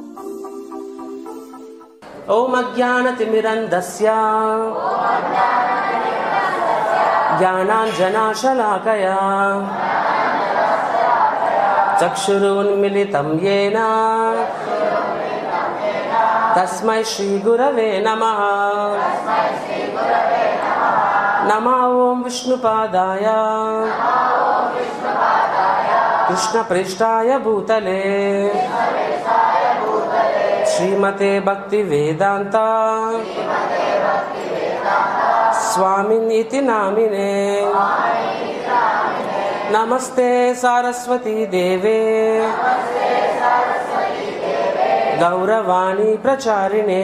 ఓం అజ్ఞానతిమిరంధస్య జ్ఞానాంజనాశలాకయా చక్షురున్మిలితం ఏన తస్మై శ్రీగురవే నమ నమా ఓం విష్ణుపాదాయ కృష్ణప్రేష్టాయ భూతలే శ్రీమతే భక్తి వేదాంత స్వామినితి నామినే నమస్తే సారస్వతీ దేవే గౌరవాణి ప్రచారిణే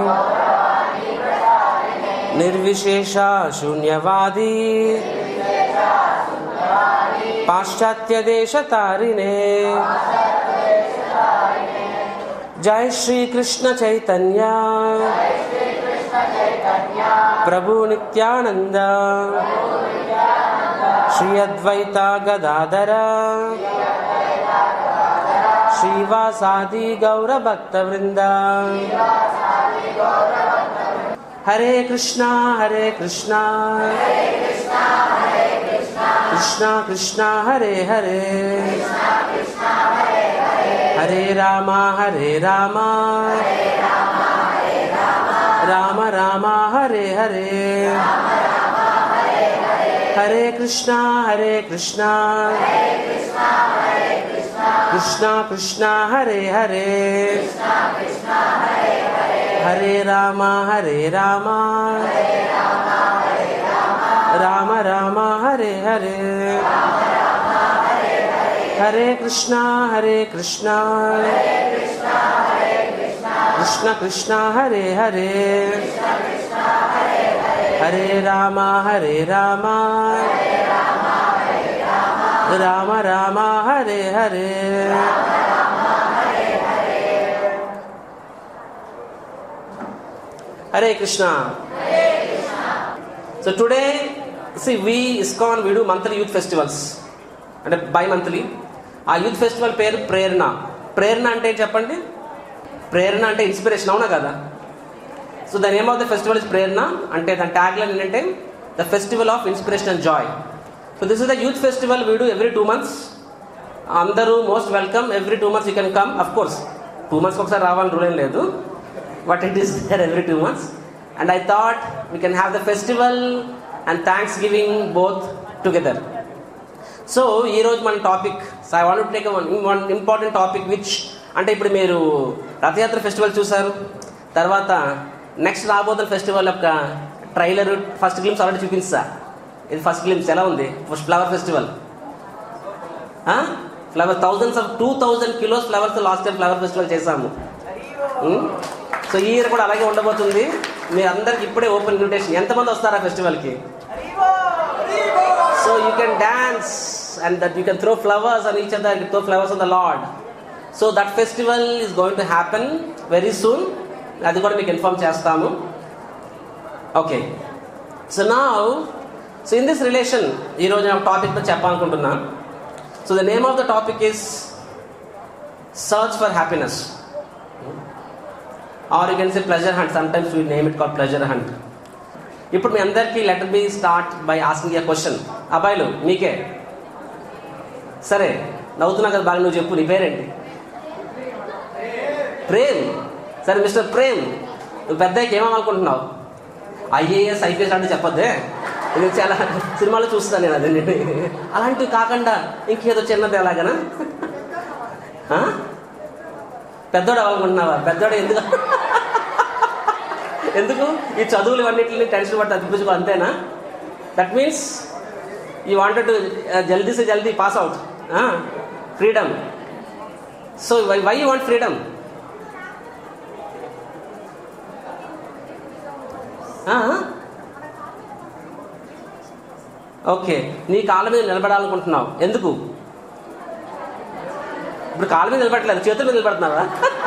నిర్విశేష శూన్యవాది పాశ్చాత్య దేశ తారిణే జై శ్రీ కృష్ణ చైతన్య ప్రభు నిత్యానంద శ్రీ అద్వైత గదాధర శ్రీవాసాది గౌర భక్త వృంద Hare Krishna Hare Krishna Krishna Krishna Hare Hare Hare Rama Hare Rama Rama Rama Hare Hare Hare Krishna Hare Krishna Krishna Krishna Hare Hare Hare Rama Hare Rama Rama Rama Hare Hare Hare Krishna Hare Krishna Krishna Krishna Hare Hare Hare Rama Hare Rama Rama Rama Hare Hare Hare Krishna so today see we ISKCON we do monthly youth festivals అంటే బై మంత్లీ ఆ యూత్ ఫెస్టివల్ పేరు ప్రేరణ ప్రేరణ అంటే ఏంటి చెప్పండి ప్రేరణ అంటే ఇన్స్పిరేషన్ అవునా కదా so the name of the festival is Prerana అంటే దాని ట్యాగ్ లైన్ ఏంటంటే the festival of inspiration and joy so this is the youth festival we do every two months అందరూ most welcome every two months you can come of course two మంత్స్కి ఒకసారి రావాలని rule ఏం లేదు but it is there every two months and I thought we can have the festival and thanks giving both together so ఈరోజు మన topic so I want take one important topic which అంటే ఇప్పుడు మీరు రథయాత్ర festival చూసారు తర్వాత next రాబోతున్న festival యొక్క trailer first glimpse already చూపించా ఇది ఫస్ట్ గ్లిమ్స్ ఎలా ఉంది first flower festival flower thousands of two thousand kilos flowers last time flower festival చేశాము సో ఈ ఇయర్ కూడా అలాగే ఉండబోతుంది మీ అందరికి ఇప్పుడే ఓపెన్ ఇన్విటేషన్ ఎంతమంది వస్తారు ఆ ఫెస్టివల్కి so you can dance and that you can throw flowers and each other throw flowers on the lord so that festival is going to happen very soon అది కూడా మీకు ఇన్ఫార్మ్ చేస్తాము ఓకే సో నా so in this relation ఈరోజు నేను టాపిక్తో చెప్పాలనుకుంటున్నా so the name of the topic is search for happiness or you can say pleasure hunt sometimes we name it call pleasure hunt ఇప్పుడు మీ అందరికీ letter be start by asking a question అబ్బాయిలు మీకే సరే నవ్వుతున్నా కదా బాగా నువ్వు చెప్పు నీ పేరేంటి ప్రేమ్ సరే మిస్టర్ ప్రేమ్ నువ్వు పెద్దకి ఏమనుకుంటున్నావు ఐఏఎస్ ఐపీఎస్ అంటే చెప్పొద్దే ఇది చాలా సినిమాలో చూస్తాను నేను అదే అలాంటివి కాకుండా ఇంకేదో చిన్నది ఎలాగనా ఆ? పెద్దోడు అవ్వాలనుకుంటున్నావా పెద్దోడు ఎందుకు ఎందుకు ఈ చదువులు ఇవన్నిటిని టెన్షన్ పట్టి అతిపించుకో అంతేనా that means you wanted to జల్దీ సే జల్దీ pass out freedom so why you want freedom okay నీ కాళ్ళ మీద నిలబడాలనుకుంటున్నావు ఎందుకు ఇప్పుడు కాళ్ళ మీద నిలబడట్లేదు చేతుల మీద నిలబడుతున్నావా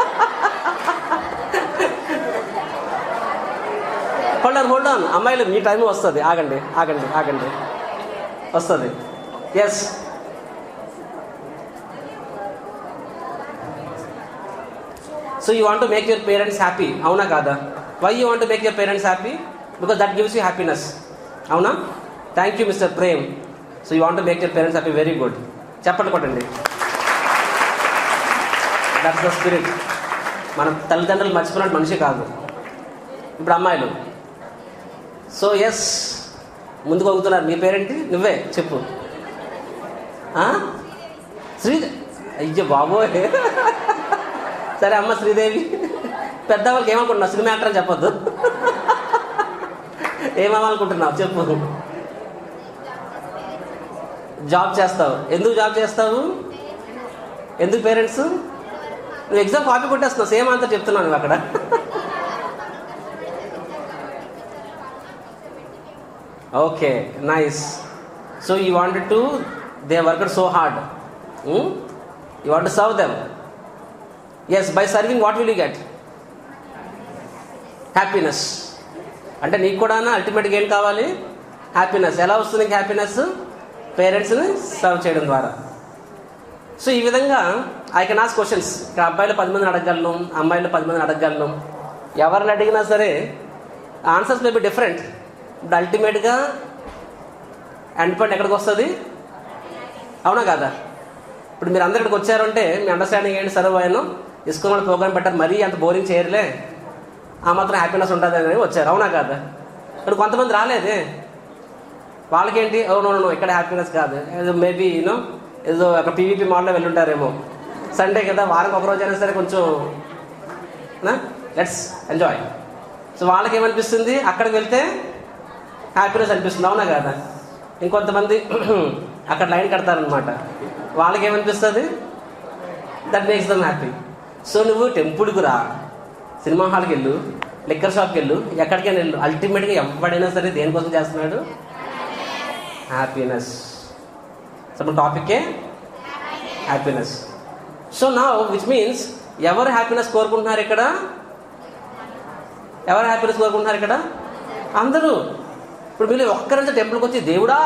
హోల్డ్ ఆన్ హోల్డ్ ఆన్ అమ్మాయిలు మీ టైం వస్తుంది ఆగండి ఆగండి ఆగండి వస్తుంది yes so you want make your parents happy అవునా కాదా why you want make your parents happy because that gives you happiness అవునా thank you mister Prem so you want make your parents happy very good చెప్పండి కొట్టండి that's the spirit మన తల్లిదండ్రులు మర్చిపోయినట్టు మనిషి కాదు ఇప్పుడు అమ్మాయిలు సో ఎస్ ముందుకు అవుతున్నారు మీ పేరేంటి నువ్వే చెప్పు ఆ? శ్రీదే అయ్యో బాబోయ్ సరే అమ్మ శ్రీదేవి పెద్దవాళ్ళకి ఏమనుకుంటున్నావు సినిమా యాక్టర్ అని చెప్పొద్దు ఏమనుకుంటున్నావు చెప్పు జాబ్ చేస్తావు ఎందుకు జాబ్ చేస్తావు ఎందుకు పేరెంట్స్ నువ్వు ఎగ్జామ్ కాపీ కొట్టేస్తున్నావు సేమ్ అంతా చెప్తున్నావు నువ్వు అక్కడ okay nice so you wanted to they work so hard you want serve them yes by serving what will you get happiness అంటే నీకు కూడా అల్టిమేట్గా ఏం కావాలి హ్యాపీనెస్ ఎలా వస్తుంది నీకు హ్యాపీనెస్ పేరెంట్స్ని సర్వ్ చేయడం ద్వారా సో ఈ విధంగా ఐ కెన్ ఆస్ క్వశ్చన్స్ ఇక్కడ అబ్బాయిలు పది మందిని అడగగలను అమ్మాయిలు పది మందిని అడగగలను ఎవరిని అడిగినా సరే ఆన్సర్స్ మే బి డిఫరెంట్ ఇప్పుడు అల్టిమేట్గా ఎండ్ పాయింట్ ఎక్కడికి వస్తుంది అవునా కాదా ఇప్పుడు మీరు అందరు ఇక్కడికి వచ్చారంటే మీ అండర్స్టాండింగ్ ఏంటి సరే ఆయన ఇసుకున్న వాళ్ళు ప్రోగ్రామ్ పెట్టారు మరీ అంత బోరింగ్ చేయరులే ఆ మాత్రం హ్యాపీనెస్ ఉంటుంది అని వచ్చారు అవునా కాదా ఇక్కడ కొంతమంది రాలేదే వాళ్ళకేంటి ఓ నో నో ఇక్కడ హ్యాపీనెస్ కాదు ఏదో మేబీ యూనో ఏదో అక్కడ పీవీపీ మాల్లో వెళ్ళుంటారేమో సండే కదా వారానికి ఒక రోజు అయినా సరే కొంచెం లెట్స్ ఎంజాయ్ సో వాళ్ళకి ఏమనిపిస్తుంది అక్కడికి వెళ్తే హ్యాపీనెస్ అనిపిస్తుంది అవునా కదా ఇంకొంతమంది అక్కడ లైన్ కడతారనమాట వాళ్ళకి ఏమనిపిస్తుంది that makes them happy so నువ్వు టెంపుల్కి రా సినిమా హాల్కి వెళ్ళు లిక్కర్ షాప్కి వెళ్ళు ఎక్కడికైనా వెళ్ళు అల్టిమేట్గా ఎవడైనా సరే దేనికోసం చేస్తున్నాడు హ్యాపీనెస్ సో టాపికే హ్యాపీనెస్ సో నా విచ్ మీన్స్ ఎవరు హ్యాపీనెస్ కోరుకుంటున్నారు ఇక్కడ ఎవరు హ్యాపీనెస్ కోరుకుంటున్నారు ఇక్కడ అందరూ ఇప్పుడు మీరు ఒక్కరంతా టెంపుల్కి వచ్చి దేవుడా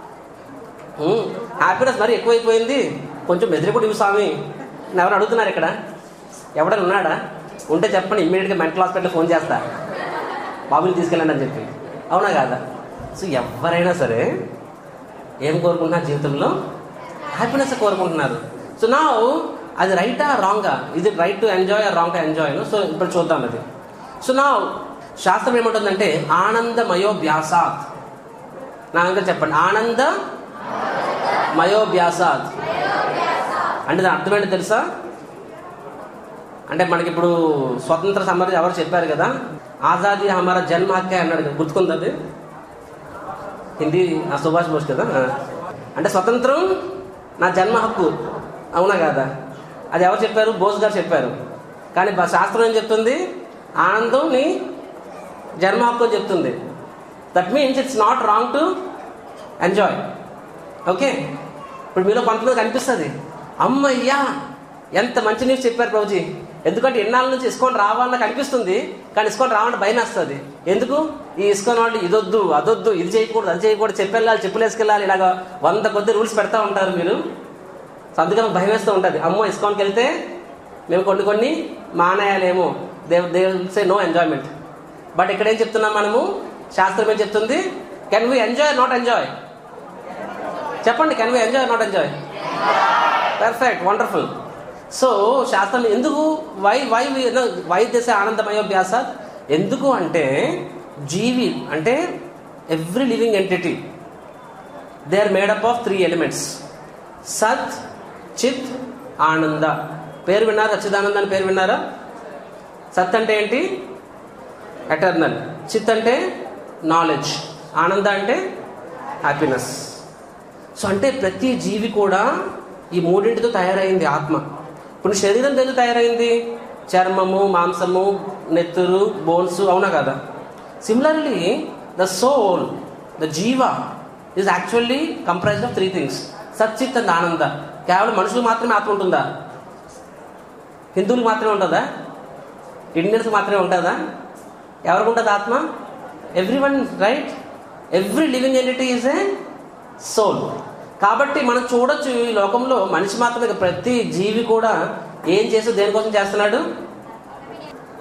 హ్యాపీనెస్ మరి ఎక్కువైపోయింది కొంచెం మెదిరిపడి ఇవ్వు స్వామి అని ఎవరు అడుగుతున్నారు ఇక్కడ ఎవడైనా ఉన్నాడా ఉంటే చెప్పండి ఇమ్మీడియట్గా మెంటల్ హాస్పిటల్ ఫోన్ చేస్తా బాబుని తీసుకెళ్ళండి అని చెప్పి అవునా కాదా సో ఎవరైనా సరే ఏం కోరుకుంటున్నారు జీవితంలో హ్యాపీనెస్ కోరుకుంటున్నారు సో నా అది రైటా రాంగా ఇది right to enjoy wrong to enjoy so ఇప్పుడు చూద్దాం అది సో నా శాస్త్రం ఏమంటుందంటే ఆనందమయోభ్యాసాత్ నా ఇంకా చెప్పండి ఆనంద మయోభ్యాసాత్ అంటే దాని అర్థం ఏంటి తెలుసా అంటే మనకి ఇప్పుడు స్వతంత్ర సమరం ఎవరు చెప్పారు కదా ఆజాదీ హమారా జన్మ హక్కే అన్నాడు కదా గుర్తుకుంది అది హిందీ ఆ సుభాష్ బోస్ కదా ఆ. అంటే స్వతంత్రం నా జన్మ హక్కు అవునా కాదా అది ఎవరు చెప్పారు బోస్ గారు చెప్పారు కానీ బ- శాస్త్రం ఏం చెప్తుంది ఆనందం నీ జన్మ హక్కు అని చెప్తుంది that means it's not wrong to enjoy okay ఇప్పుడు మీలో కొంతమంది కనిపిస్తుంది అమ్మయ్యా ఎంత మంచి న్యూస్ చెప్పారు ప్రభుజీ ఎందుకంటే ఎన్నాళ్ళ నుంచి ఇస్కాన్ రావాలని కనిపిస్తుంది కానీ ఇస్కాన్ రావాలని భయం వేస్తుంది ఎందుకు ఈ ఇస్కాన్ వాళ్ళు ఇదొద్దు అదొద్దు ఇది చేయకూడదు అది చేయకూడదు చెప్పెళ్ళాలి చెప్పులు వేసుకెళ్ళాలి ఇలాగ వంద కొద్ది రూల్స్ పెడతా ఉంటారు మీరు సో అందుకే మాకు భయం వేస్తూ ఉంటుంది అమ్మో ఇస్కాన్కి వెళ్తే మేము కొన్ని కొన్ని మానేయాలేమో they they say no enjoyment but ఇక్కడ ఏం చెప్తున్నాం మనము శాస్త్రం ఏం చెప్తుంది can we enjoy not enjoy చెప్పండి can we enjoy not enjoy perfect wonderful so శాస్త్రం ఎందుకు వై వై వై దేశ ఆనందమయోభ్యాస ఎందుకు అంటే జీవి అంటే every living entity they are made up of three elements సత్ చిత్ ఆనంద పేరు విన్నారా సచ్చిదానంద అని పేరు విన్నారా సత్ అంటే ఏంటి ఎటర్నల్ చిత్ అంటే నాలెడ్జ్ ఆనంద అంటే హ్యాపీనెస్ సో అంటే ప్రతి జీవి కూడా ఈ మూడింటితో తయారైంది ఆత్మ ఇప్పుడు శరీరం ఎందుకు తయారైంది చర్మము మాంసము నెత్తురు బోన్స్ అవునా కదా సిమిలర్లీ ద సోల్ ద జీవ is actually comprised of three things సచ్చిత్ అండ్ ఆనంద కేవలం మనుషులకు మాత్రమే ఆత్మ ఉంటుందా హిందువులకు మాత్రమే ఉంటుందా ఇండియన్స్ మాత్రమే ఉంటుందా ఎవరికి ఉంటుంది ఆత్మ everyone right every living entity is a soul కాబట్టి మనం చూడొచ్చు ఈ లోకంలో మనిషి మాత్రమే కాదు, ప్రతి జీవి కూడా ఏం చేస్తూ దేనికోసం చేస్తున్నాడు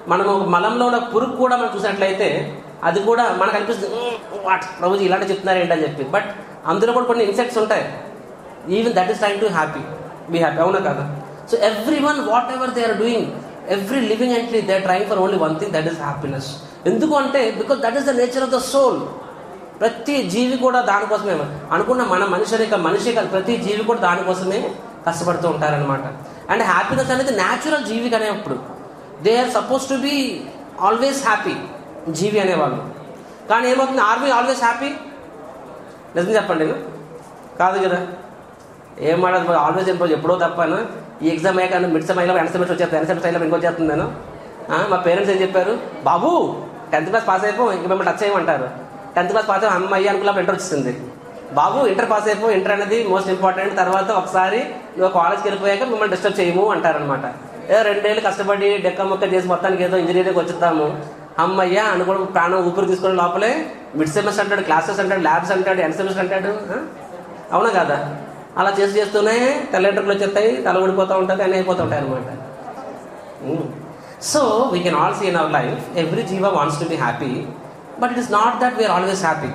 మనం ఒక మలంలో ఉన్న పురుగు కూడా మనం చూసినట్లయితే అది కూడా మనకు అనిపిస్తుంది "ఉమ్, వాట్ ప్రభుజీ ఇలాంటి చెప్తున్నారు ఏంటని చెప్పి బట్ అందులో కూడా కొన్ని ఇన్సెక్ట్స్ ఉంటాయి even that is trying to happy be happy అవునా కదా so everyone whatever they are doing every living entry they are trying for only one thing that is happiness ఎందుకు అంటే because that is the nature of the soul ప్రతి జీవి కూడా దానికోసమే అనుకున్న మన మనిషి ఇక మనిషి కాదు ప్రతి జీవి కూడా దానికోసమే కష్టపడుతూ ఉంటారనమాట అండ్ హ్యాపీనెస్ అనేది న్యాచురల్ జీవికి అనేప్పుడు they are suppose to be always happy జీవి అనేవాళ్ళు కానీ ఏమవుతుంది ఆర్ వి ఆల్వేస్ హ్యాపీ నిజం చెప్పండి నేను కాదు కదా ఏం మాట్లాడదు ఆల్వేస్ ఇంప్రూవ్ ఎప్పుడో తప్పాను ఈ ఎగ్జామ్ అయ్యాక మిడ్ సెమ్ అయినా ఎండ్ సెమిస్టర్ వచ్చేస్తాను ఎండ్ సెమిస్టర్ అయినా ఇంకో చేస్తుంది నేను ఆ, మా పేరెంట్స్ ఏం చెప్పారు బాబు టెన్త్ క్లాస్ పాస్ అయిపో ఇంక మిమ్మల్ని టచ్ చేయమంటారు టెన్త్ క్లాస్ పాస్ అయిపో అమ్మాయి అనుకున్నప్పుడు ఇంటర్ వచ్చింది బాబు ఇంటర్ పాస్ అయిపో ఇంటర్ అనేది మోస్ట్ ఇంపార్టెంట్ తర్వాత ఒకసారి నువ్వు కాలేజ్కి వెళ్ళిపోయాక మిమ్మల్ని డిస్టర్బ్ చేయము అంటారనమాట ఏదో రెండేళ్ళు కష్టపడి డెక్క మొక్క చేసి మొత్తానికి ఏదో ఇంజనీరింగ్ వచ్చేద్దాము అమ్మయ్య అనుకోవడం ప్రాణం ఊపిరి తీసుకునే లోపలే మిడ్ సెమిస్టర్ అంటాడు క్లాసెస్ అంటాడు ల్యాబ్స్ అంటాడు ఎండ్ సెమిస్టర్ అంటాడు ఆ? అవునా కదా అలా చేసి చేస్తూనే తెల్లెంట్రుకలు వచ్చేస్తాయి తల ఊడిపోతూ ఉంటుంది అన్నీ అయిపోతూ ఉంటాయి అనమాట so we can all see in our life every జీవ wants to be happy but it is not that we are always happy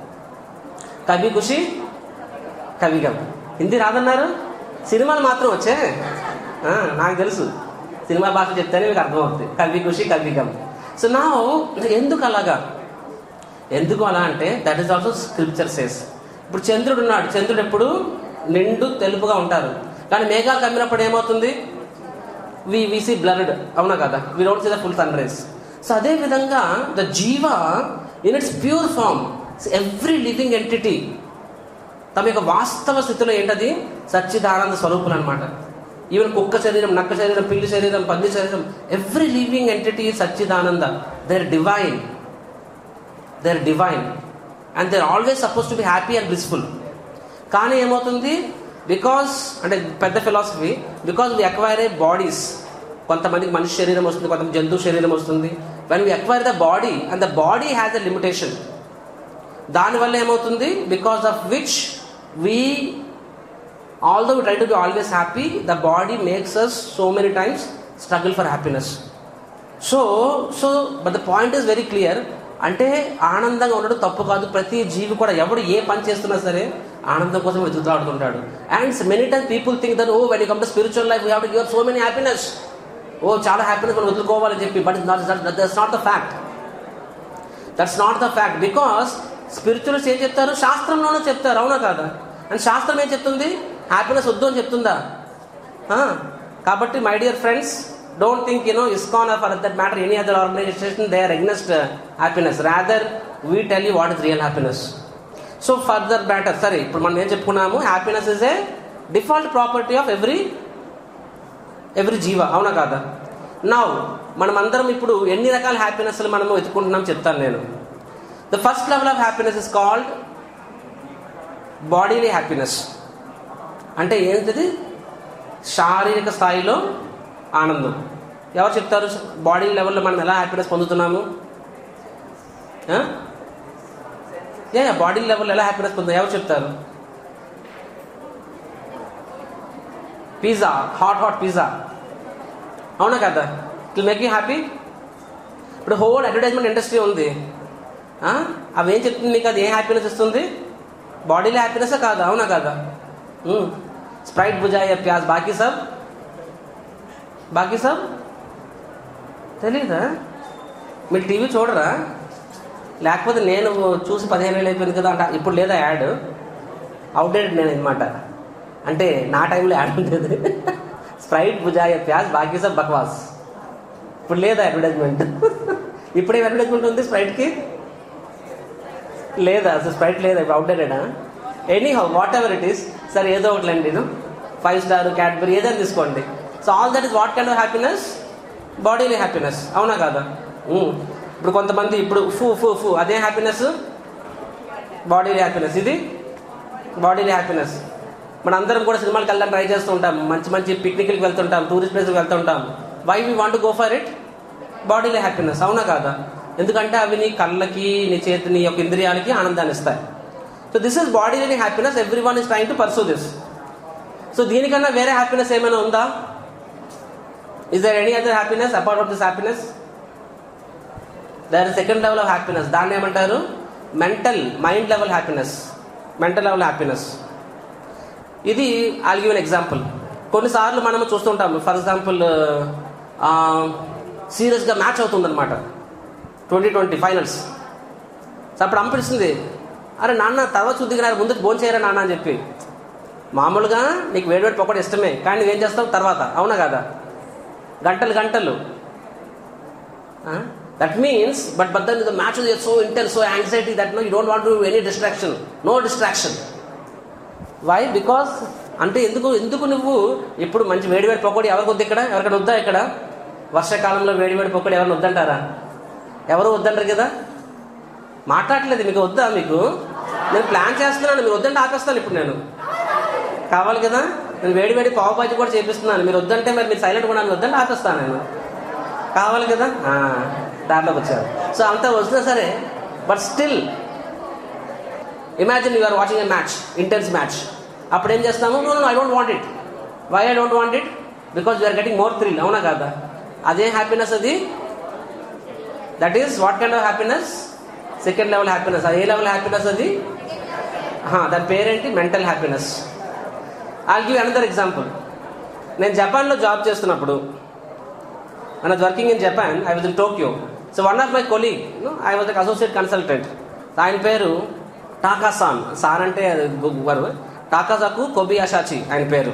కవి ఖుషి కవిగం హిందీ రాదన్నారు సినిమాలు మాత్రం వచ్చే ఆ, నాకు తెలుసు సినిమా భాష చెప్తేనే మీకు అర్థమవుతుంది కవి ఖుషి కవిగం సో నా ఎందుకు అలాగా ఎందుకు అలా అంటే that is also scripture says ఇప్పుడు చంద్రుడు ఉన్నాడు చంద్రుడు ఎప్పుడు నిండు తెలుపుగా ఉంటారు కానీ మేఘాలు కమ్మినప్పుడు ఏమవుతుంది వి వి సీ బ్లర్డ్ అవునా కదా we don't see the full sunrise so అదే విధంగా ద జీవ in its pure form every living entity తమ యొక్క వాస్తవ స్థితిలో ఏంటది సచ్చిదానంద స్వరూపులు అనమాట ఈవెన్ కుక్క శరీరం నక్క శరీరం పిల్లి శరీరం పంది శరీరం ఎవ్రీ లివింగ్ ఎంటిటీ సచ్చిదానంద their divine their divine and their always suppose to be happy and blissful కానీ ఏమవుతుంది బికాస్ అంటే పెద్ద philosophy because we acquire a bodies కొంతమందికి మనిషి శరీరం వస్తుంది కొంతమంది జంతు శరీరం వస్తుంది when we acquire the body and the body has a limitation దానివల్ల ఏమవుతుంది because of which we all though try to be always happy the body makes us so many times struggle for happiness so so but the point is very clear అంటే ఆనందంగా ఉండడం తప్పు కాదు ప్రతి జీవి కూడా ఎవడు ఏ పని చేస్తున్నా సరే ఆనందం కోసం వెతుకుతాడుతుంటాడు and many times people think that oh when you come to spiritual life you have to give so many happiness oh చాలా హ్యాపీనెస్ మనం వదులుకోవాలని చెప్పి but that's not the fact that's not the fact because స్పిరిచువల్స్ ఏం చెప్తారు శాస్త్రంలోనే చెప్తారు అవునా కాదా అండ్ శాస్త్రం ఏం చెప్తుంది హ్యాపీనెస్ వద్దు అని చెప్తుందా ఆ, కాబట్టి my dear friends don't think you know ISKCON for that matter any other organization they are against happiness rather we tell you what is real happiness so further matter సరే ఇప్పుడు మనం ఏం చెప్పుకున్నాము happiness is a default property of every every జీవ అవునా కాదా now మనం అందరం ఇప్పుడు ఎన్ని రకాల హ్యాపీనెస్ మనము వెతుకుంటున్నాం చెప్తాను నేను the first level of happiness is called bodily happiness అంటే ఏంటిది శారీరక స్థాయిలో ఆనందం ఎవరు చెప్తారు బాడీ లెవెల్లో మనం ఎలా హ్యాపీనెస్ పొందుతున్నాము ఏ బాడీ లెవెల్ ఎలా హ్యాపీనెస్ పొందుతాం ఎవరు చెప్తారు పిజ్జా హాట్ హాట్ పిజ్జా అవునా కదా ఇట్ మేక్ యూ హ్యాపీ ఇప్పుడు హోల్ అడ్వర్టైజ్మెంట్ ఇండస్ట్రీ ఉంది ఆ? అవి ఏం చెప్తుంది నీకు అది ఏం హ్యాపీనెస్ ఇస్తుంది బాడీలో హ్యాపీనెస్ కాదు అవునా కదా స్ప్రైట్ బుజాయ ప్యాజ్ బాకీ సబ్ బాకీ సబ్ తెలీదా మీరు టీవీ చూడరా లేకపోతే నేను చూసి పదిహేను వేలు అయిపోయింది కదా అంట ఇప్పుడు లేదా యాడ్ అవుట్డేటెడ్ నేను అనమాట అంటే నా టైంలో యాడ్ ఉండేది స్ప్రైట్ బుజాయ ప్యాజ్ బాకీ సబ్ బక్వాస్ ఇప్పుడు లేదా అడ్వర్టైజ్మెంట్ ఇప్పుడే అడ్వర్టైజ్మెంట్ ఉంది స్ప్రైట్కి లేదా అసలు స్ప్రైట్ లేదా ఇప్పుడు అవుట్డేటెడా anyhow whatever it is సరే ఏదో ఒకటిలేండి నేను ఫైవ్ స్టార్ క్యాడ్బరీ ఏదైనా తీసుకోండి so all that is what kind of happiness bodily happiness అవునా కాదా ఉమ్. ఇప్పుడు కొంతమంది ఇప్పుడు ఫూ ఫూ ఫూ అదే హ్యాపీనెస్ బాడీలీ హ్యాపీనెస్ ఇది బాడీలీ హ్యాపీనెస్ మన అందరం కూడా సినిమాలకు వెళ్ళడానికి ట్రై చేస్తూ ఉంటాం మంచి మంచి పిక్నిక్కి వెళ్తుంటాం టూరిస్ట్ ప్లేస్కి వెళ్తుంటాం why we want go for it bodily happiness అవునా కాదా ఎందుకంటే అవి నీ కళ్ళకి నీ చేతి నీ యొక్క ఇంద్రియాలకి ఆనందాన్ని ఇస్తాయి so this is bodily happiness every one is trying to pursue this so దీనికన్నా వేరే హ్యాపీనెస్ ఏమైనా ఉందా is there any other happiness apart of this happiness దాని సెకండ్ లెవెల్ ఆఫ్ హ్యాపీనెస్ దాన్ని ఏమంటారు mental mind level happiness mental level happiness ఇది I'll give an example కొన్నిసార్లు మనం చూస్తుంటాం ఫర్ ఎగ్జాంపుల్ సీరియస్గా మ్యాచ్ అవుతుందన్నమాట ట్వంటీ ట్వంటీ ఫైనల్స్ సో అప్పుడు అనిపిస్తుంది అరే నాన్న తర్వాత చూద్ది కానీ ముందు భోజనం చేయరా నాన్న అని చెప్పి మామూలుగా నీకు వేడి వేడి పొక్కటి ఇష్టమే కానీ నువ్వేం చేస్తావు తర్వాత అవునా కదా గంటలు గంటలు that means but but then the match is so intense so anxiety that no you don't want to any distraction no distraction why because అంటే ఎందుకు ఎందుకు నువ్వు ఇప్పుడు మంచి వేడి వేడి పకోడీ ఎవరికి వద్దు ఇక్కడ ఎవరికైనా వద్దా ఇక్కడ వర్షాకాలంలో వేడి వేడి పకోడీ ఎవరిని వద్దంటారా ఎవరు వద్దంటారు కదా మాట్లాడలేదు మీకు వద్దా మీకు నేను ప్లాన్ చేస్తున్నాను మీరు వద్దంటే ఆపేస్తాను ఇప్పుడు నేను కావాలి కదా నేను వేడి వేడి పావు బాజీ కూడా చేపిస్తున్నాను మీరు వద్దంటే మరి మీరు సైలెంట్ కూడా వద్దంటే ఆపేస్తాను నేను కావాలి కదా ఆ, దాంట్లోకి వచ్చారు సో అంతా వచ్చినా సరే but still imagine you're watching a match intense match అప్పుడు ఏం చేస్తాము no no I don't want it why I don't want it because you're getting more thrill అవునా కాదా అదే హ్యాపీనెస్ అది that is what kind of happiness second level happiness అది ఏ level happiness అది హా, దాని పేరేంటి mental happiness I give another example నేను జపాన్లో జాబ్ చేస్తున్నప్పుడు when I was working in Japan, I was in Tokyo. So one of my colleague, you know, I was like associate consultant. ఆయన పేరు టాకాసాన్ sir అంటే గారు టాకాసాకు కొబియాషాచి ఆయన పేరు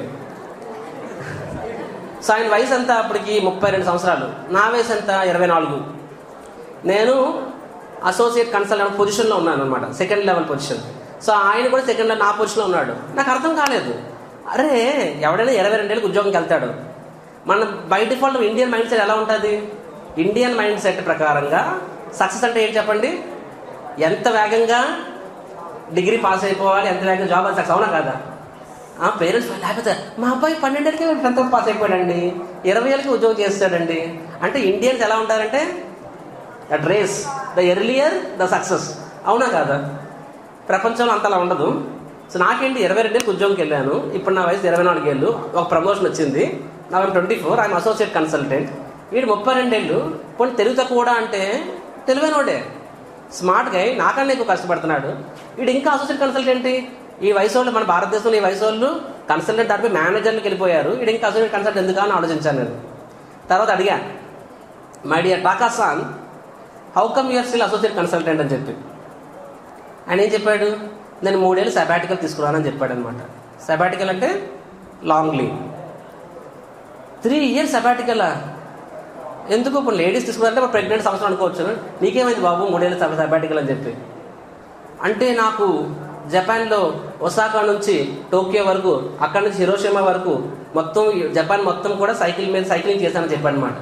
సో ఆయన వయసు ఎంత అప్పటికి ముప్పై రెండు సంవత్సరాలు నా వయసు ఎంత ఇరవై నాలుగు నేను అసోసియేట్ కన్సల్టెంట్ పొజిషన్లో ఉన్నాను అనమాట సెకండ్ లెవెల్ పొజిషన్ సో ఆయన కూడా సెకండ్ లెవెల్ నా పొజిషన్లో ఉన్నాడు నాకు అర్థం కాలేదు అరే ఎవడైనా ఇరవై రెండేళ్ళకి ఉద్యోగంకి వెళ్తాడు మన by default Indian mindset ఎలా ఉంటుంది ఇండియన్ మైండ్ సెట్ ప్రకారంగా సక్సెస్ అంటే ఏంటి చెప్పండి ఎంత వేగంగా డిగ్రీ పాస్ అయిపోవాలి ఎంత వేగంగా జాబ్ అది సక్సెస్ అవునా కదా ఆ పేరెంట్స్ లేకపోతే మా అబ్బాయి పన్నెండేళ్ళకి టెన్త్ పాస్ అయిపోయాడండి ఇరవై ఏళ్ళకి ఉద్యోగం చేస్తాడండి అంటే ఇండియన్స్ ఎలా ఉంటారంటే that race the earlier the success అవునా కాదా ప్రపంచంలో అంతలా ఉండదు సో నాకేంటి ఇరవై రెండేళ్ళకి ఉద్యోగంకి వెళ్ళాను ఇప్పుడు నా వయసు ఇరవై నాలుగేళ్ళు ఒక ప్రమోషన్ వచ్చింది నా twenty four I'm associate consultant వీడు ముప్పై రెండేళ్ళు పోనీ తెలుగు తక్కువ కూడా అంటే తెలివైనోడే స్మార్ట్ గా నాకన్నా ఎక్కువ కష్టపడుతున్నాడు వీడు ఇంకా అసోసియేట్ కన్సల్టెంట్ ఈ వయసు వాళ్ళు మన భారతదేశంలో ఈ వయసు వాళ్ళు కన్సల్టెంట్ దాటిపై మేనేజర్లకు వెళ్ళిపోయారు వీడు ఇంకా అసోసియేట్ కన్సల్టెంట్ ఎందుకు అని ఆలోచించాను నేను తర్వాత అడిగా my dear Takasan how come you're still associate consultant అని చెప్పి ఆయన ఏం చెప్పాడు నేను మూడేళ్ళు సబాటికల్ తీసుకురానని చెప్పాడు అనమాట సబాటికల్ అంటే long leave three years sabbatical ఎందుకు ఇప్పుడు లేడీస్ తీసుకున్నారంటే ఇప్పుడు ప్రెగ్నెంట్ సంవత్సరం అనుకోవచ్చు నీకేమైంది బాబు మూడేళ్ళు సబాటికల్ అని చెప్పి అంటే నాకు జపాన్లో ఒసాకా నుంచి టోక్యో వరకు అక్కడ నుంచి హిరోషిమా వరకు మొత్తం జపాన్ మొత్తం కూడా సైకిల్ మీద సైక్లింగ్ చేశానని చెప్పాడు అనమాట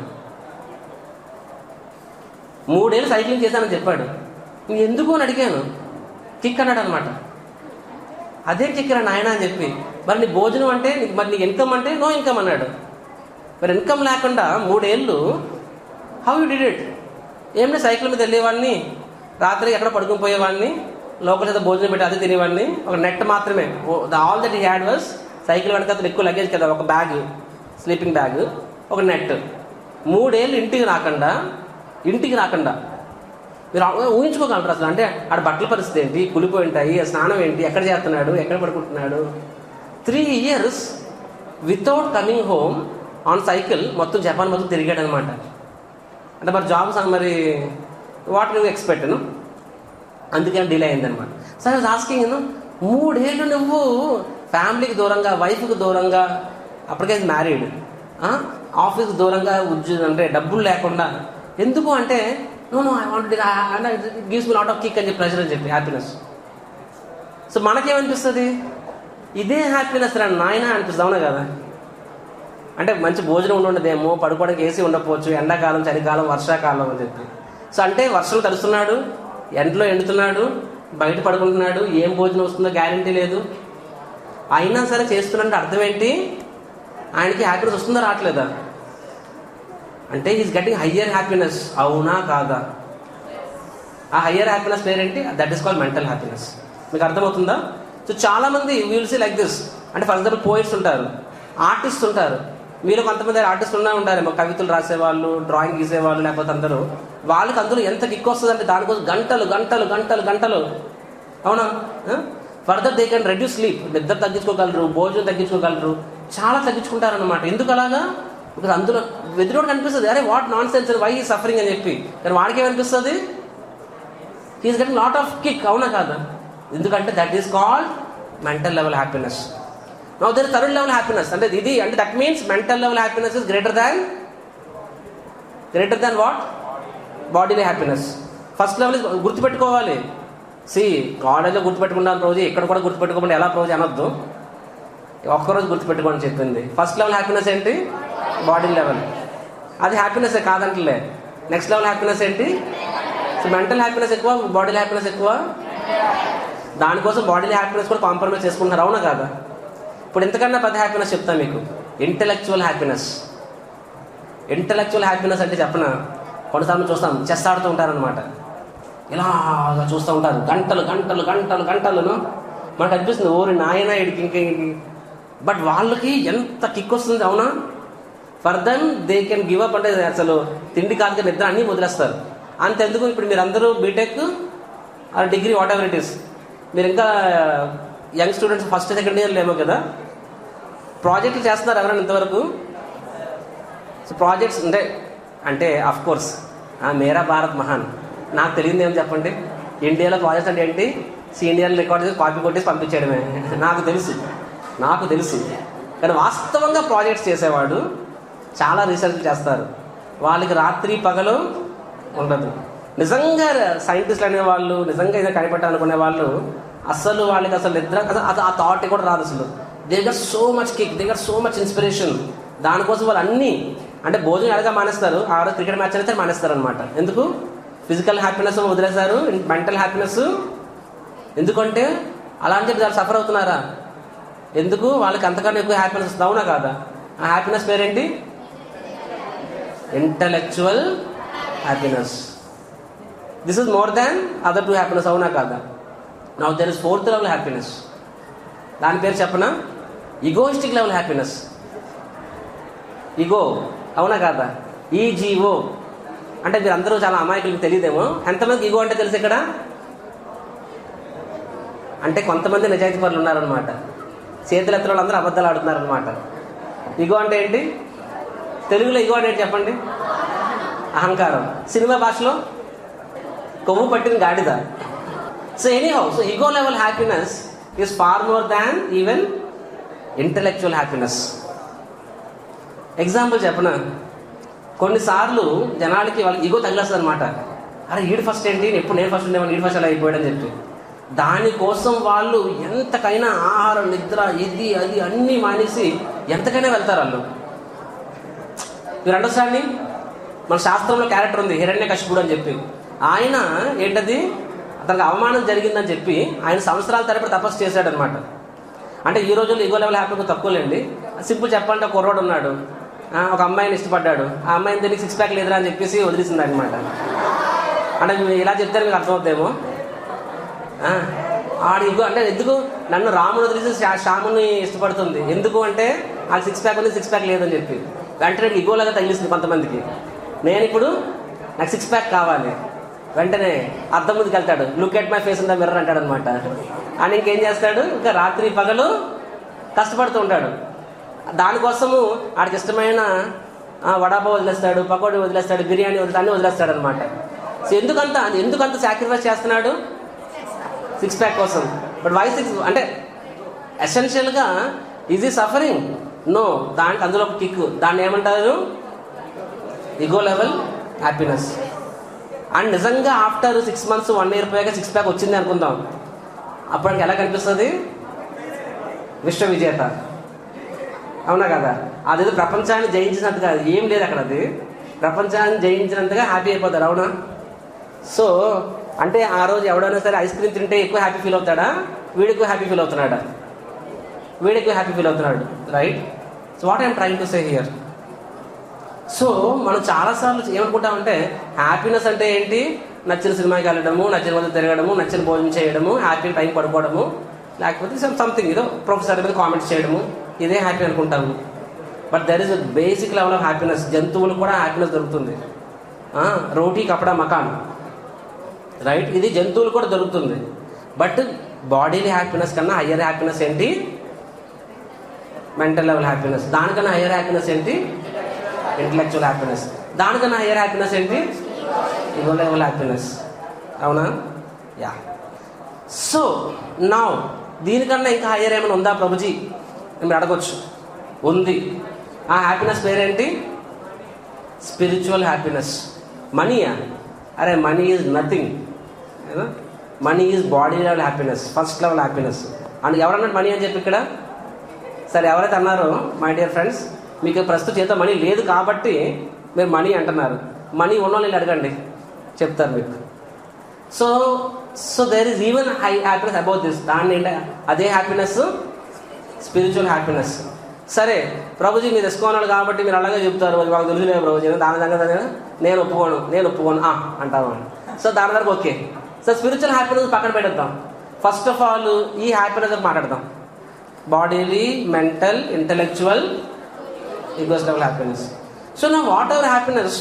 మూడేళ్ళు సైక్లింగ్ చేశానని చెప్పాడు "నువ్వు ఎందుకు అని అడిగాను కిక్ అన్నాడు అనమాట అదే కిక్ రా నాయన అని చెప్పి మరి నీ భోజనం అంటే నీకు మరి నీకు ఇన్కమ్ అంటే నో ఇన్కమ్ అన్నాడు మరి ఇన్కమ్ లేకుండా మూడేళ్ళు హౌ యూ డిడ్ ఇట్ ఏమిటి సైకిల్ మీద వెళ్ళేవాడిని రాత్రి ఎక్కడ పడుకుని పోయేవాడిని లోకల్ చేత భోజనం పెట్టి అది తినేవాడిని ఒక నెట్ మాత్రమే the all that he had was cycle వెనక అతను ఎక్కువ లగేజ్ కదా ఒక బ్యాగ్ స్లీపింగ్ బ్యాగ్ ఒక నెట్ మూడేళ్ళు ఇంటికి రాకుండా ఇంటికి రాకుండా మీరు ఆ- ఊహించుకోగలరు అసలు అంటే ఆడ బట్టల పరిస్థితి ఏంటి కులిపోయి ఉంటాయి ఆ స్నానం ఏంటి ఎక్కడ చేస్తున్నాడు ఎక్కడ పడుకుంటున్నాడు three years without coming home on cycle మొత్తం జపాన్ మొత్తం తిరిగాడు అనమాట అంటే మరి జాబ్ మరి వాట్ నువ్వు ఎక్స్పెక్ట్ అందుకే డిలే అయిందనమాట సరే ఆస్కింగ్ మూడేళ్ళు నువ్వు ఫ్యామిలీకి దూరంగా వైఫ్కి దూరంగా అప్పటికే మ్యారీడ్ ఆఫీస్కి దూరంగా ఉద్యోగం అంటే డబ్బులు లేకుండా ఎందుకు అంటే no no I want gives me lot of kick అని చెప్పి ప్రెషర్ అని చెప్పి హ్యాపీనెస్ సో మనకేమనిపిస్తుంది ఇదే హ్యాపీనెస్ రా నాయన అనిపిస్తుంది అవునా కదా అంటే మంచి భోజనం ఉండి ఉండదేమో పడుకోవడానికి ఏసీ ఉండకపోవచ్చు ఎండాకాలం చలికాలం వర్షాకాలం అని చెప్పి సో అంటే వర్షం తడుస్తున్నాడు ఎండలో ఎండుతున్నాడు బయట పడుకుంటున్నాడు ఏం భోజనం వస్తుందో గ్యారంటీ లేదు అయినా సరే చేస్తున్నట్టు అర్థం ఏంటి ఆయనకి హ్యాపీనెస్ వస్తుందా రావట్లేదా అంటే ఈజ్ గెటింగ్ హయ్యర్ హ్యాపీనెస్ అవునా కాదా ఆ హయ్యర్ హ్యాపీనెస్ పేరేంటి that is call mental happiness మీకు అర్థమవుతుందా సో చాలా మంది విల్ సీ లైక్ దిస్ అంటే ఫర్ ఎగ్జాంపుల్ పోయిట్స్ ఉంటారు ఆర్టిస్ట్ ఉంటారు మీరు కొంతమంది ఆర్టిస్టులు ఉన్నా ఉంటారేమో కవితలు రాసేవాళ్ళు డ్రాయింగ్ గీసేవాళ్ళు లేకపోతే అందరూ వాళ్ళకి అందులో ఎంత కిక్ వస్తుందంటే దానికోసం గంటలు గంటలు గంటలు గంటలు అవునా further they can reduce sleep నిద్ర తగ్గించుకోగలరు భోజనం తగ్గించుకోగలరు చాలా తగ్గించుకుంటారనమాట ఎందుకు అలాగా బికాస్ అందులో వెదిరోడు కనిపిస్తుంది అరే వాట్ నాన్ సెన్స్ వై ఈ సఫరింగ్ అని చెప్పి కానీ వాడికి ఏమనిపిస్తుంది he's getting lot of kick అవునా కాదా ఎందుకంటే that is called mental level happiness now there third level happiness అంటే ఇది అంటే that means mental level happiness is greater than greater than what bodily happiness first level గుర్తుపెట్టుకోవాలి సి కాలేజ్లో గుర్తుపెట్టుకున్నాను రోజు ఇక్కడ కూడా గుర్తుపెట్టుకోకుండా ఎలా రోజు అనొద్దు ఒక్కరోజు గుర్తుపెట్టుకోండి చెప్పింది ఫస్ట్ లెవెల్ హ్యాపీనెస్ ఏంటి బాడీ లెవెల్ అది హ్యాపీనెస్ కాదంటలే నెక్స్ట్ లెవెల్ హ్యాపీనెస్ ఏంటి సో మెంటల్ హ్యాపీనెస్ ఎక్కువ బాడీ హ్యాపీనెస్ ఎక్కువ దానికోసం బాడీ హ్యాపీనెస్ కూడా కాంప్రమైజ్ చేసుకుంటున్నారు అవునా కాదా ఇప్పుడు ఎంతకన్నా పెద్ద హ్యాపీనెస్ చెప్తా మీకు ఇంటలెక్చువల్ హ్యాపీనెస్ ఇంటలెక్చువల్ హ్యాపీనెస్ అంటే చెప్పన కొన్నిసార్లు చూస్తాం చెస్ ఆడుతూ ఉంటారనమాట ఇలాగా చూస్తూ ఉంటారు గంటలు గంటలు గంటలు గంటలను మనకు అనిపిస్తుంది ఓరి నాయన ఇడికి ఇంకే బట్ వాళ్ళకి ఎంత కిక్ వస్తుంది అవునా for then they can give up అంటే అసలు తిండి కాదు నిద్ర అన్నీ వదిలేస్తారు అంతెందుకు ఇప్పుడు మీరందరూ BTech or degree whatever it is మీరు ఇంకా యంగ్ స్టూడెంట్స్ ఫస్ట్ సెకండ్ ఇయర్లో ఏమో కదా ప్రాజెక్టులు చేస్తున్నారు ఎవరైనా ఇంతవరకు సో ప్రాజెక్ట్స్ అంటే అంటే అఫ్ కోర్స్ మేరా భారత్ మహాన్ నాకు తెలియదు ఏం చెప్పండి ఇండియాలో ప్రాజెక్ట్స్ అంటే ఏంటి సీనియర్లు రికార్డ్ చేసి కాపీ కొట్టేసి పంపించేయడమే నాకు తెలుసు నాకు తెలుసు కానీ వాస్తవంగా ప్రాజెక్ట్స్ చేసేవాడు చాలా రీసెర్చ్ చేస్తారు వాళ్ళకి రాత్రి పగలు ఉండదు నిజంగా సైంటిస్టులు అనేవాళ్ళు నిజంగా ఏదో కనిపెట్టాలనుకునే వాళ్ళు అసలు వాళ్ళకి అసలు నిద్ర అసలు అది ఆ థాట్ కూడా రాదు అసలు they got so much kick they got so much inspiration దానికోసం వాళ్ళు అన్ని అంటే భోజనం ఎలాగా మానేస్తారు ఆ రోజు క్రికెట్ మ్యాచ్ అయితే మానేస్తారు అనమాట ఎందుకు ఫిజికల్ హ్యాపీనెస్ వదిలేశారు మెంటల్ హ్యాపీనెస్ ఎందుకంటే అలా అని చెప్పి సఫర్ అవుతున్నారా ఎందుకు వాళ్ళకి అంతకన్నా ఎక్కువ హ్యాపీనెస్ వస్తుంది అవునా కాదా ఆ హ్యాపీనెస్ పేరేంటి intellectual happiness this is more than other two happiness అవునా కాదా now there is fourth level happiness దాని పేరు చెప్పనా ఇగోయిస్టిక్ లెవెల్ హ్యాపీనెస్ ఇగో అవునా కాదా ఈ జీవో అంటే మీరు అందరూ చాలా అమాయకులకు తెలియదేమో ఎంతమందికి ఇగో అంటే తెలుసు ఇక్కడ అంటే కొంతమంది నిజాయితీ పనులు ఉన్నారనమాట చేతులు ఎత్తుల వాళ్ళందరూ అబద్ధాలు ఆడుతున్నారనమాట ఇగో అంటే ఏంటి తెలుగులో ఇగో అంటే ఏంటి చెప్పండి అహంకారం సినిమా భాషలో కొవ్వు పట్టిన గాడిద so anyhow so ego level happiness is far more than even intellectual happiness example చెప్పనా కొన్నిసార్లు జనాలకి వాళ్ళకి ఇగో తగిలేస్తుంది అనమాట అరే ఈడు ఫస్ట్ ఏంటి ఎప్పుడు నేను ఫస్ట్ ఉండేవాడిని ఈడు ఫస్ట్ అలా అయిపోయాడని చెప్పి దానికోసం వాళ్ళు ఎంతకైనా ఆహారం నిద్ర ఇది అది అన్నీ మానేసి ఎంతకైనా వెళ్తారు వాళ్ళు మీరు అండర్స్టాండింగ్ మన శాస్త్రంలో క్యారెక్టర్ ఉంది హిరణ్య కశిపుడు అని చెప్పి ఆయన ఏంటది అతనికి అవమానం జరిగిందని చెప్పి ఆయన సంవత్సరాల తరబడి తపస్సు చేశాడనమాట అంటే ఈ రోజుల్లో ఇగో లెవెల్ హ్యాపీగా తక్కువలేండి సింపుల్ చెప్పాలంటే ఒక కుర్రోడు ఉన్నాడు ఆ, ఒక అమ్మాయిని ఇష్టపడ్డాడు ఆ అమ్మాయిని దీనికి సిక్స్ ప్యాక్ లేదురా అని చెప్పేసి వదిలేసింది అనమాట అంటే మీరు ఇలా చెప్తే మీకు అర్థమవుతాయేమో ఆ, ఆడు ఇగో అంటే ఎందుకు నన్ను రాముడు వదిలేసి శా- శ్యాముని ఇష్టపడుతుంది ఎందుకు అంటే ఆ సిక్స్ ప్యాక్ ఉంది సిక్స్ ప్యాక్ లేదని చెప్పి వెంటనే ఇగోలాగా తగిలిస్తుంది కొంతమందికి నేను ఇప్పుడు నాకు సిక్స్ ప్యాక్ కావాలి వెంటనే అద్దం ముందుకు వెళ్తాడు look at my face in the mirror అంటాడు అనమాట అని ఇంకేం చేస్తాడు ఇంకా రాత్రి పగలు కష్టపడుతూ ఉంటాడు దానికోసము ఆడికి ఇష్టమైన ఆ, వడాపావ్ వదిలేస్తాడు పకోడీ వదిలేస్తాడు బిర్యానీ వదిలేస్తాడు అన్ని వదిలేస్తాడు అనమాట సో ఎందుకంత ఎందుకంత సాక్రిఫైస్ చేస్తున్నాడు సిక్స్ ప్యాక్ కోసం బట్ వై సిక్స్ అంటే ఎసెన్షియల్గా ఈజ్ ఈ సఫరింగ్ నో దానికి అందులో ఒక కిక్ దాన్ని ఏమంటారు ఇగో లెవెల్ హ్యాపీనెస్ అండ్ నిజంగా after six months one year పోయాక సిక్స్ ప్యాక్ వచ్చింది అనుకుందాం అప్పటికి ఎలా కనిపిస్తుంది విశ్వ విజేత అవునా కదా అదేదో ప్రపంచాన్ని జయించినంతగా ఏం లేదు అక్కడ అది ప్రపంచాన్ని జయించినంతగా హ్యాపీ అయిపోతారు అవునా సో అంటే ఆ రోజు ఎవడైనా సరే ఐస్ క్రీమ్ తింటే ఎక్కువ హ్యాపీ ఫీల్ అవుతాడా వీడు ఎక్కువ హ్యాపీ ఫీల్ అవుతున్నాడా వీడు ఎక్కువ హ్యాపీ ఫీల్ అవుతున్నాడు right so what I'm trying to say here so మనం చాలాసార్లు ఏమనుకుంటామంటే హ్యాపీనెస్ అంటే ఏంటి నచ్చిన సినిమాకి వెళ్ళడము నచ్చిన మంది తిరగడము నచ్చిన భోజనం చేయడము హ్యాపీ టైం పడుకోవడము లేకపోతే సంథింగ్ ఏదో ప్రొఫెసర్ మీద కామెంట్స్ చేయడము ఇదే హ్యాపీ అనుకుంటాము but there is basic level of happiness జంతువులు కూడా హ్యాపీనెస్ దొరుకుతుంది ఆ, రోటీ కపడా మకాన్ రైట్ ఇది జంతువులు కూడా దొరుకుతుంది బట్ బాడీలీ హ్యాపీనెస్ కన్నా హయ్యర్ హ్యాపీనెస్ ఏంటి మెంటల్ లెవెల్ హ్యాపీనెస్ దానికన్నా హయ్యర్ హ్యాపీనెస్ ఏంటి ఇంటలెక్చువల్ హ్యాపీనెస్ దానికన్నా హయ్యర్ హ్యాపీనెస్ ఏంటి ఇగో లెవెల్ హ్యాపీనెస్ అవునా యా సో నా దీనికన్నా ఇంకా హయ్యర్ ఏమైనా ఉందా ప్రభుజీ అని మీరు అడగొచ్చు ఉంది ఆ హ్యాపీనెస్ పేరేంటి స్పిరిచువల్ హ్యాపీనెస్ మనీయా అరే money is nothing money is body level happiness first level happiness and ఎవరన్నాడు మనీ అని చెప్పి ఇక్కడ సరే ఎవరైతే అన్నారో మై డియర్ ఫ్రెండ్స్ మీకు ప్రస్తుత చేత మనీ లేదు కాబట్టి మీరు మనీ అంటున్నారు మనీ ఉన్న వాళ్ళు అడగండి చెప్తారు మీకు so so there is even high happiness about this దాన్ని ఏంటి అదే హ్యాపీనెస్ స్పిరిచువల్ హ్యాపీనెస్ సరే ప్రభుజీ మీరు తెచ్చుకోవాలి కాబట్టి మీరు అలాగే చెప్తారు అది మాకు తెలుసులే ప్రభుజీ దాని దగ్గర నేను ఒప్పుకోను నేను ఒప్పుకోను ఆ అంటారు సో దాని దగ్గర ఓకే సో స్పిరిచువల్ హ్యాపీనెస్ పక్కన పెట్టేద్దాం ఫస్ట్ ఆఫ్ ఆల్ ఈ హ్యాపీనెస్ మాట్లాడదాం bodily mental intellectual egos level happiness so నా whatever happiness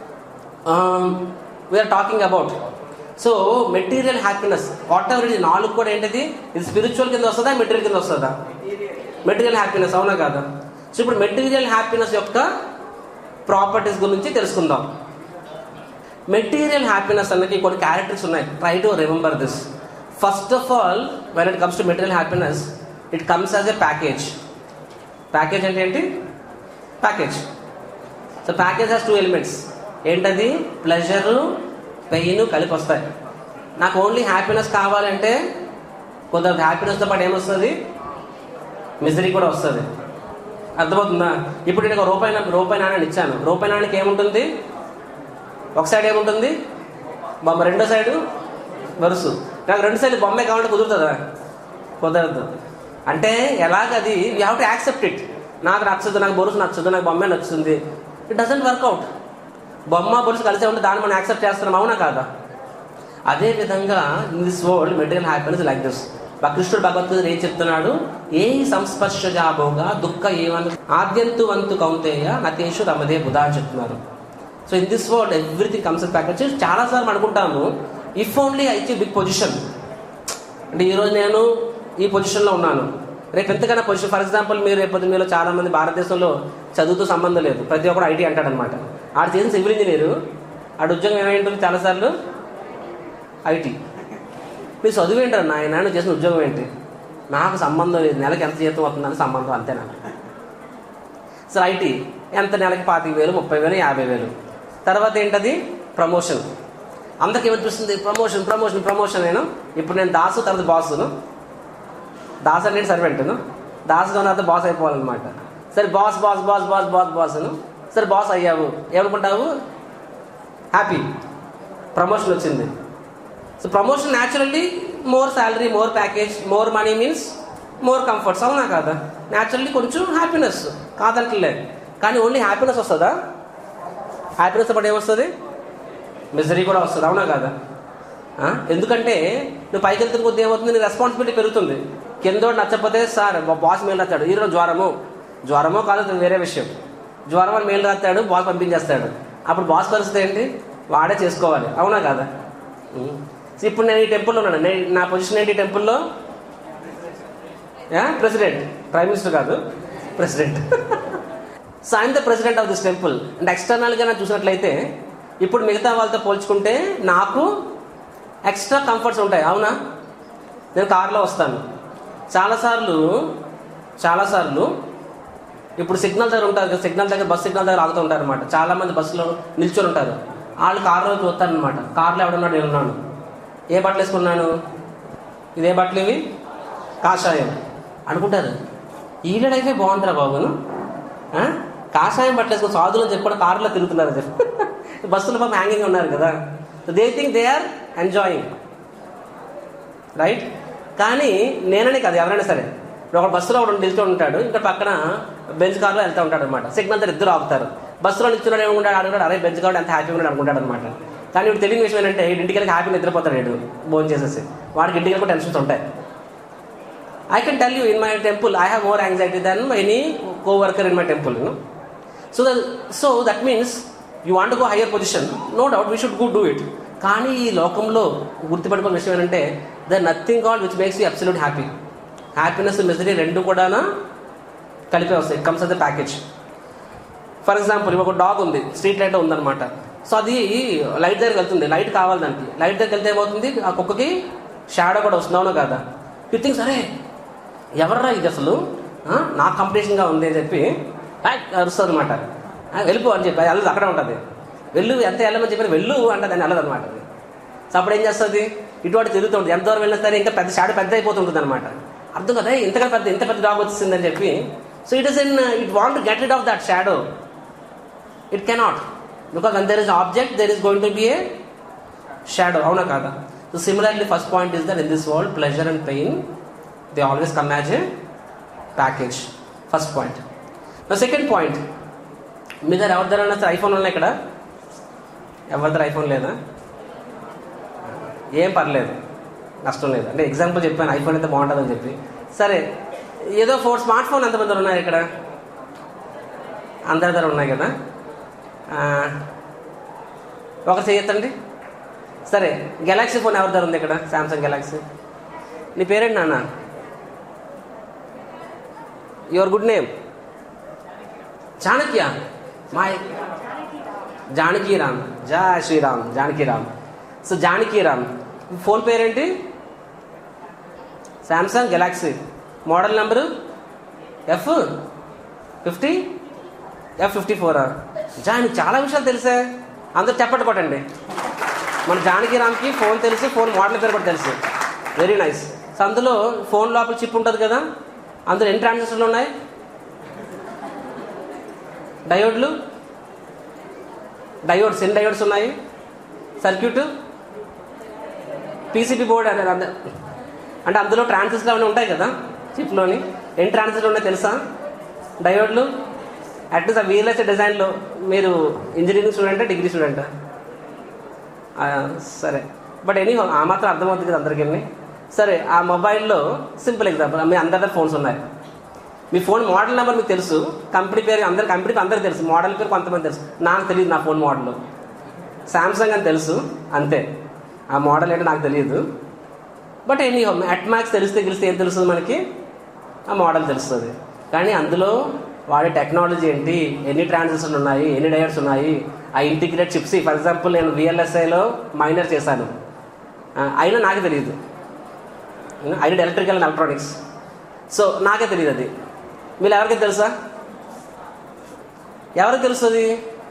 we're talking about so material happiness whatever ఇది నాలుగు కూడా ఏంటిది ఇది స్పిరిచువల్ కింద వస్తుందా మెటీరియల్ కింద వస్తుందా మెటీరియల్ హ్యాపీనెస్ అవునా కాదా సో ఇప్పుడు మెటీరియల్ హ్యాపీనెస్ యొక్క ప్రాపర్టీస్ గురించి తెలుసుకుందాం మెటీరియల్ హ్యాపీనెస్ అన్నకి కొన్ని క్యారెక్టర్స్ ఉన్నాయి try to remember this first of all when it comes to material happiness it comes as a package package అంటే ఏంటి package so package has two elements ఏంటది pleasure pain కలిపి వస్తాయి నాకు ఓన్లీ హ్యాపీనెస్ కావాలంటే కొంత హ్యాపీనెస్తో పాటు ఏమొస్తుంది మిజరీ కూడా వస్తుంది అర్థమవుతుందా ఇప్పుడు నేను ఒక రూపాయి నా- రూపాయి నాణ్యాన్ని ఇచ్చాను రూపాయి నాణ్యానికి ఏముంటుంది ఒక సైడ్ ఏముంటుంది బొమ్మ రెండో సైడు వరుసు నాకు రెండు సైడ్ బొమ్మే కావాలంటే కుదురుతుందా కుదరదు అంటే ఎలాగది you have to accept it నాకు నచ్చదు నాకు బొరుసు నచ్చదు నాకు బొమ్మే నచ్చుతుంది ఇట్ డజంట్ వర్కౌట్ బొమ్మ బొరుసు కలిసే ఉంటే దాన్ని మనం యాక్సెప్ట్ చేస్తున్నాం అవునా కాదా అదే విధంగా in this world material happiness like this కృష్ణుడు భగవద్గీత ఏం చెప్తున్నాడు ఏ సంస్పర్శ జాబోగా దుఃఖ ఏమను ఆద్యంతు వంతు కౌంతేయ నతేషు రమదే బుధా అని చెప్తున్నారు so in this world everything comes package చాలా సార్లు అనుకుంటాము if only I big position అంటే ఈరోజు నేను ఈ పొజిషన్లో ఉన్నాను రేపు ఎంతకైనా పొజిషన్ ఫర్ ఎగ్జాంపుల్ మీరు రేపు మీలో చాలా మంది భారతదేశంలో చదువుతో సంబంధం లేదు ప్రతి ఒక్కరు ఐటీ అంటాడనమాట ఆడు చేసిన సివిల్ ఇంజనీరు ఆడు ఉద్యోగం ఏమైంటుంది చాలాసార్లు ఐటీ మీరు చదువు ఏంటారు నాయన నువ్వు చేసిన ఉద్యోగం ఏంటి నాకు సంబంధం లేదు నెలకి ఎంత జీతం అవుతుందని సంబంధం అంతే నాకు సరే ఐటీ ఎంత నెలకి పాతిక వేలు ముప్పై వేలు యాభై వేలు తర్వాత ఏంటది ప్రమోషన్ అందరికి ఏమనిపిస్తుంది ప్రమోషన్ ప్రమోషన్ ప్రమోషన్ నేను ఇప్పుడు నేను దాసు తర్వాత బాసును దాస్ అంటే సర్వెంట్ను దాసు తర్వాత బాస్ అయిపోవాలన్నమాట సరే boss boss boss boss boss బాస్ను సరే బాస్ అయ్యావు ఏమనుకుంటావు హ్యాపీ ప్రమోషన్ వచ్చింది so promotion naturally more salary more package more money means more comforts అవునా కాదా న్యాచురల్లీ కొంచెం హ్యాపీనెస్ కాదంటలేదు కానీ ఓన్లీ హ్యాపీనెస్ వస్తుందా హ్యాపీనెస్ పాటు ఏమొస్తుంది మిజరీ కూడా వస్తుంది అవునా కాదా ఆ? ఎందుకంటే నువ్వు పైకి వెళ్తున్న కొద్ది ఏమవుతుంది నీ రెస్పాన్సిబిలిటీ పెరుగుతుంది కింద నచ్చకపోతే సార్ మా బాస్ మెయిల్ రాస్తాడు ఈరోజు జ్వరము జ్వరమో కాదు అది వేరే విషయం జ్వరం అని మెయిల్ రాస్తాడు బాస్ పంపించేస్తాడు అప్పుడు బాస్ పరిస్థితి ఏంటి వాడే చేసుకోవాలి అవునా కాదా ఉం. సో ఇప్పుడు నేను ఈ టెంపుల్లో ఉన్నాను నేను నా పొజిషన్ ఏంటి ఈ టెంపుల్లో ప్రెసిడెంట్ ప్రైమ్ మినిస్టర్ కాదు president so I'm the president of this temple అంటే ఎక్స్టర్నల్గా నేను చూసినట్లయితే ఇప్పుడు మిగతా వాళ్ళతో పోల్చుకుంటే నాకు ఎక్స్ట్రా కంఫర్ట్స్ ఉంటాయి అవునా నేను కారులో వస్తాను చాలాసార్లు చాలాసార్లు ఇప్పుడు సిగ్నల్ దగ్గర ఉంటారు కదా సిగ్నల్ దగ్గర బస్ సిగ్నల్ దగ్గర ఆగుతూ ఉంటారు అనమాట చాలా మంది బస్సులో నిల్చొని ఉంటారు వాళ్ళు కారులో చూస్తారు అనమాట కారులో ఎవడున్నాడు నేను ఉన్నాను ఏ బట్టలు వేసుకున్నాను ఇదే బట్టలు ఇవి కాషాయం అనుకుంటారు ఈలడైతే బాగుంటారా బాబును ఆ? కాషాయం బట్టలు వేసుకుని సాధులు అని చెప్పి కారులో తిరుగుతున్నారు అని చెప్పి బస్సులో పాపం హ్యాంగింగ్ ఉన్నారు కదా they think they are enjoying right కానీ నేననే కాదు ఎవరైనా సరే ఇప్పుడు ఒక బస్సులో ఒకడు నిల్చొని ఉంటాడు ఇంకా పక్కన బెంచ్ కార్లో వెళ్తూ ఉంటాడు అనమాట సిగ్నల్ దగ్గర ఇద్దరు ఆగుతారు బస్సులో నిల్చున్నాడు ఏమనుకుంటాడు అడుగుతాడు అరే బెంచ్ కార్డు ఎంత హ్యాపీగా ఉన్నాడు అనుకుంటాడు అనమాట కానీ ఇప్పుడు తెలియని విషయం ఏంటంటే వీడి ఇంటికి వెళ్ళి హ్యాపీగా నిద్రపోతాడు వీడు భోజనం చేసేసి వాడికి ఇంటికి వెళ్ళి టెన్షన్స్ ఉంటాయి I can tell you in my temple I have more anxiety then any coworker in my temple you so the so that means you want go higher position no doubt we should go do it కానీ ఈ లోకంలో గుర్తుపెట్టుకున్న విషయం ఏంటంటే the nothing call which makes you absolute happy happiness misery రెండు కూడా కలిపే వస్తాయి comes as the package for example ఒక డాగ్ ఉంది స్ట్రీట్ లైట్ ఉందన్నమాట సో అది లైట్ దగ్గరికి వెళ్తుంది లైట్ కావాలి దానికి లైట్ దగ్గరికి వెళ్తే ఏమవుతుంది ఆ కుక్కకి షాడో కూడా వస్తుంది అవునా కదా యూ థింక్ సరే ఎవర్రా ఇది అసలు ఆ, నాకు కాంపిటీషన్గా ఉంది అని చెప్పి అరుస్తుంది అనమాట వెళ్ళిపో అని చెప్పి అది వెళ్ళదు అక్కడే ఉంటుంది వెళ్ళు ఎంత వెళ్ళమని చెప్పి వెళ్ళు అంటే దాన్ని వెళ్ళదు అనమాట సో అప్పుడు ఏం చేస్తుంది ఇటువంటి తిరుగుతుంది ఎంత దూరం వెళ్ళినా సరే ఇంకా పెద్ద షాడో పెద్ద అయిపోతుంటుంది అనమాట అర్థం కదా ఇంతగా పెద్ద ఇంత పెద్ద డాగ్ వచ్చిందని చెప్పి so it is in it want get rid of that shadow it cannot because one there is object there is going to be a shadow అవునా కాదా so similarly first point is that in this world pleasure and pain they always come as a package first point second point మీ దగ్గర ఎవరి దగ్గర sir iPhone ఉన్నాయి ఇక్కడ ఎవరి దగ్గర ఐఫోన్ లేదా ఏం పర్లేదు నష్టం లేదు అంటే ఎగ్జాంపుల్ చెప్పాను ఐఫోన్ అయితే బాగుంటుందని చెప్పి సరే ఏదో ఫోర్ స్మార్ట్ ఫోన్ ఎంతమంది ఉన్నారు ఇక్కడ అందరి దగ్గర ఉన్నాయి కదా ఆ, ఒకరు చేయొద్దండి సరే గెలాక్సీ ఫోన్ ఎవరి దగ్గర ఉంది ఇక్కడ శాంసంగ్ గెలాక్సీ నీ పేరేంటి నాన్న యువర్ గుడ్ నేమ్ చాణక్య మా జానకీరామ్ జా శ్రీరామ్ జానకీరామ్ సో జానకీరామ్ ఫోన్ పేరేంటి Samsung galaxy model number F fifty F fifty ఫోరా జాని చాలా విషయాలు తెలుసే అందరు చెప్పండి కొట్టండి మన జానకీరామ్కి ఫోన్ తెలుసు ఫోన్ మోడల్ పేరు కూడా తెలుసు వెరీ నైస్ సో అందులో ఫోన్ లోపల చిప్ ఉంటుంది కదా అందులో ఎన్ని ట్రాన్సిస్టర్లు ఉన్నాయి డయోడ్లు డయోడ్స్ ఎన్ని డయోడ్స్ ఉన్నాయి సర్క్యూట్ పీసీబీ బోర్డ్ అనేది అంద- అంటే అందులో ట్రాన్సిస్టర్లు అవన్నీ ఉంటాయి కదా చిప్లోని ఎన్ని ట్రాన్సిస్టర్లు ఉన్నాయి తెలుసా డయోడ్లు అట్లీస్ట్ ఆ వీఎల్ఎస్ డిజైన్లో మీరు ఇంజనీరింగ్ స్టూడెంటా డిగ్రీ స్టూడెంటా ఆ, సరే బట్ ఎనీ ఆ మాత్రం అర్థమవుతుంది కదా అందరికీ సరే ఆ మొబైల్లో సింపుల్ ఎగ్జాంపుల్ మీ అందరి దగ్గర ఫోన్స్ ఉన్నాయి మీ ఫోన్ మోడల్ నెంబర్ మీకు తెలుసు కంపెనీ పేరు అందరి కంపెనీకి అందరికి తెలుసు మోడల్ పేరు కొంతమంది తెలుసు నాకు తెలియదు నా ఫోన్ మోడల్ శాంసంగ్ అని తెలుసు అంతే ఆ మోడల్ ఏంటో నాకు తెలియదు బట్ ఎనీ అట్ మ్యాక్స్ తెలిస్తే తెలిస్తే ఏం తెలుస్తుంది మనకి ఆ మోడల్ తెలుస్తుంది కానీ అందులో వాడే టెక్నాలజీ ఏంటి ఎన్ని ట్రాన్సిస్టర్లు ఉన్నాయి ఎన్ని డయోడ్స్ ఉన్నాయి ఆ ఇంటిగ్రేట్ చిప్స్ ఫర్ ఎగ్జాంపుల్ నేను విఎల్ఎస్ఐలో మైనర్ చేశాను ఆ, అయినా నాకే తెలియదు I did electrical and electronics so నాకే తెలియదు అది వీళ్ళు ఎవరికి తెలుసా ఎవరికి తెలుస్తుంది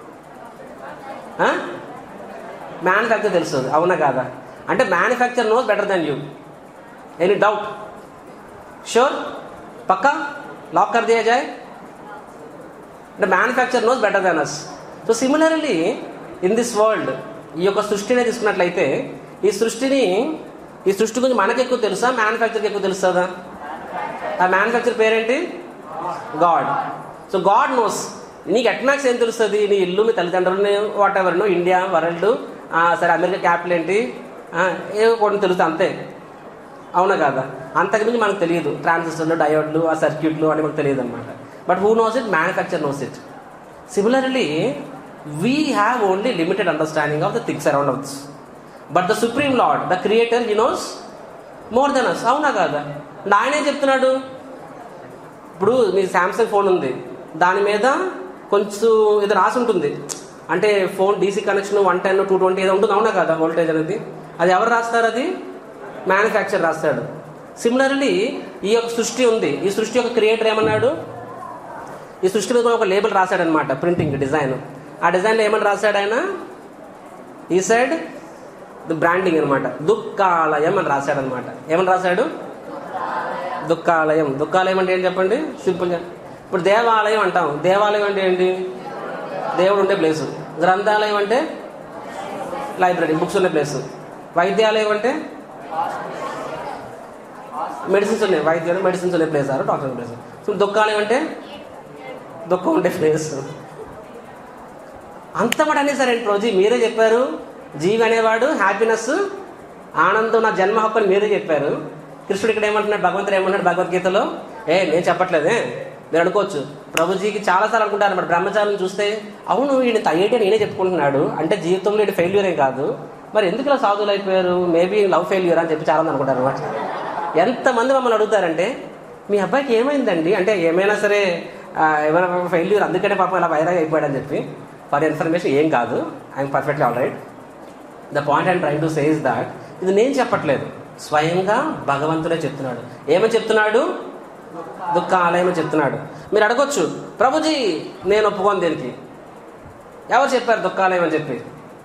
మ్యానుఫ్యాక్చర్ తెలుస్తుంది అవునా కాదా అంటే manufacture knows better than you any doubt sure పక్కా లాక్ కర్ దియా జాయ్ అంటే manufacture knows better than us so similarly in this world ఈ యొక్క సృష్టిని తీసుకున్నట్లయితే ఈ సృష్టిని ఈ సృష్టి గురించి మనకి ఎక్కువ తెలుసా మ్యానుఫ్యాక్చర్కి ఎక్కువ తెలుస్తుందా ఆ మ్యానుఫ్యాక్చర్ పేరేంటి గాడ్ సో గాడ్ నోస్ నీకు అట్మాక్స్ ఏం తెలుస్తుంది నీ ఇల్లు మీ తల్లిదండ్రులు whatever no India world సరే అమెరికా క్యాపిటల్ ఏంటి ఆ, ఏవో కొన్ని తెలుస్తుంది అంతే అవునా కాదా అంతకుమించి మనకు తెలియదు ట్రాన్సిస్టర్లు డయోడ్లు ఆ సర్క్యూట్లు అని మనకు తెలియదు అనమాట but who knows it manufacture knows it similarly we have only limited understanding of the things around ours but the supreme lord the creator he knows more than us అవునా కాదా అంటే ఆయన ఏం చెప్తున్నాడు ఇప్పుడు మీ శాంసంగ్ ఫోన్ ఉంది దాని మీద కొంచెం ఇది రాసి ఉంటుంది అంటే phone DC connection one ten two twenty ఏదో ఉంటుంది అవునా కదా వోల్టేజ్ అనేది అది ఎవరు రాస్తారు అది మ్యానుఫ్యాక్చర్ రాస్తాడు సిమిలర్లీ ఈ యొక్క సృష్టి ఉంది ఈ సృష్టి యొక్క క్రియేటర్ ఏమన్నాడు ఈ సృష్టి మీద ఒక లేబుల్ రాశాడనమాట ప్రింటింగ్ డిజైన్ ఆ డిజైన్లో ఏమని రాశాడు ఆయన ఈ సైడ్ బ్రాండింగ్ అనమాట దుఃఖాలయం అని రాశాడు అనమాట ఏమని రాశాడు దుఃఖాలయం దుఃఖాలయం అంటే ఏంటి చెప్పండి సింపుల్గా ఇప్పుడు దేవాలయం అంటాం దేవాలయం అంటే ఏంటి దేవుడు ఉండే ప్లేసు గ్రంథాలయం అంటే లైబ్రరీ బుక్స్ ఉండే ప్లేస్ వైద్యాలయం అంటే మెడిసిన్స్ ఉన్నాయి వైద్యం మెడిసిన్స్ ఉండే ప్లేస్ ఆరు డాక్టర్ ప్లేస్ సో దుఃఖాలయం అంటే దుఃఖం ఉండే ప్లేస్ అంత మాట అనేసారండి రోజు మీరే చెప్పారు జీవి అనేవాడు హ్యాపీనెస్ ఆనందం నా జన్మ హక్కు అని మీరే చెప్పారు కృష్ణుడు ఇక్కడ ఏమంటున్నాడు భగవంతుడు ఏమంటున్నాడు భగవద్గీతలో ఏ నేను చెప్పట్లేదే మీరు అనుకోవచ్చు ప్రభుజీకి చాలాసార్లు అనుకుంటారు మరి బ్రహ్మచారిని చూస్తే అవును ఈయన ఐఐటి నేనే చెప్పుకుంటున్నాడు అంటే జీవితంలో ఈయన ఫెయిల్యూర్ ఏం కాదు మరి ఎందుకు ఇలా సాధువులు అయిపోయారు మేబీ లవ్ ఫెయిల్యూర్ అని చెప్పి చాలా మంది అనుకుంటారు అనమాట ఎంతమంది మమ్మల్ని అడుగుతారంటే మీ అబ్బాయికి ఏమైందండి అంటే ఏమైనా సరే ఆ, ఎవరైనా ఫెయిల్యూర్ అందుకనే పాపం ఇలా వైరాగ్ అయిపోయాడని చెప్పి ఫర్ ఇన్ఫర్మేషన్ ఏం కాదు I'm perfectly all right the point and trying to says that ఇది నేను చెప్పట్లేదు స్వయంగా భగవంతుడే చెప్తున్నాడు ఏమని చెప్తున్నాడు దుఃఖ ఆలయం చెప్తున్నాడు మీరు అడగొచ్చు ప్రభుజీ నేను ఒప్పుకోను దీనికి ఎవరు చెప్పారు దుఃఖాలయం అని చెప్పి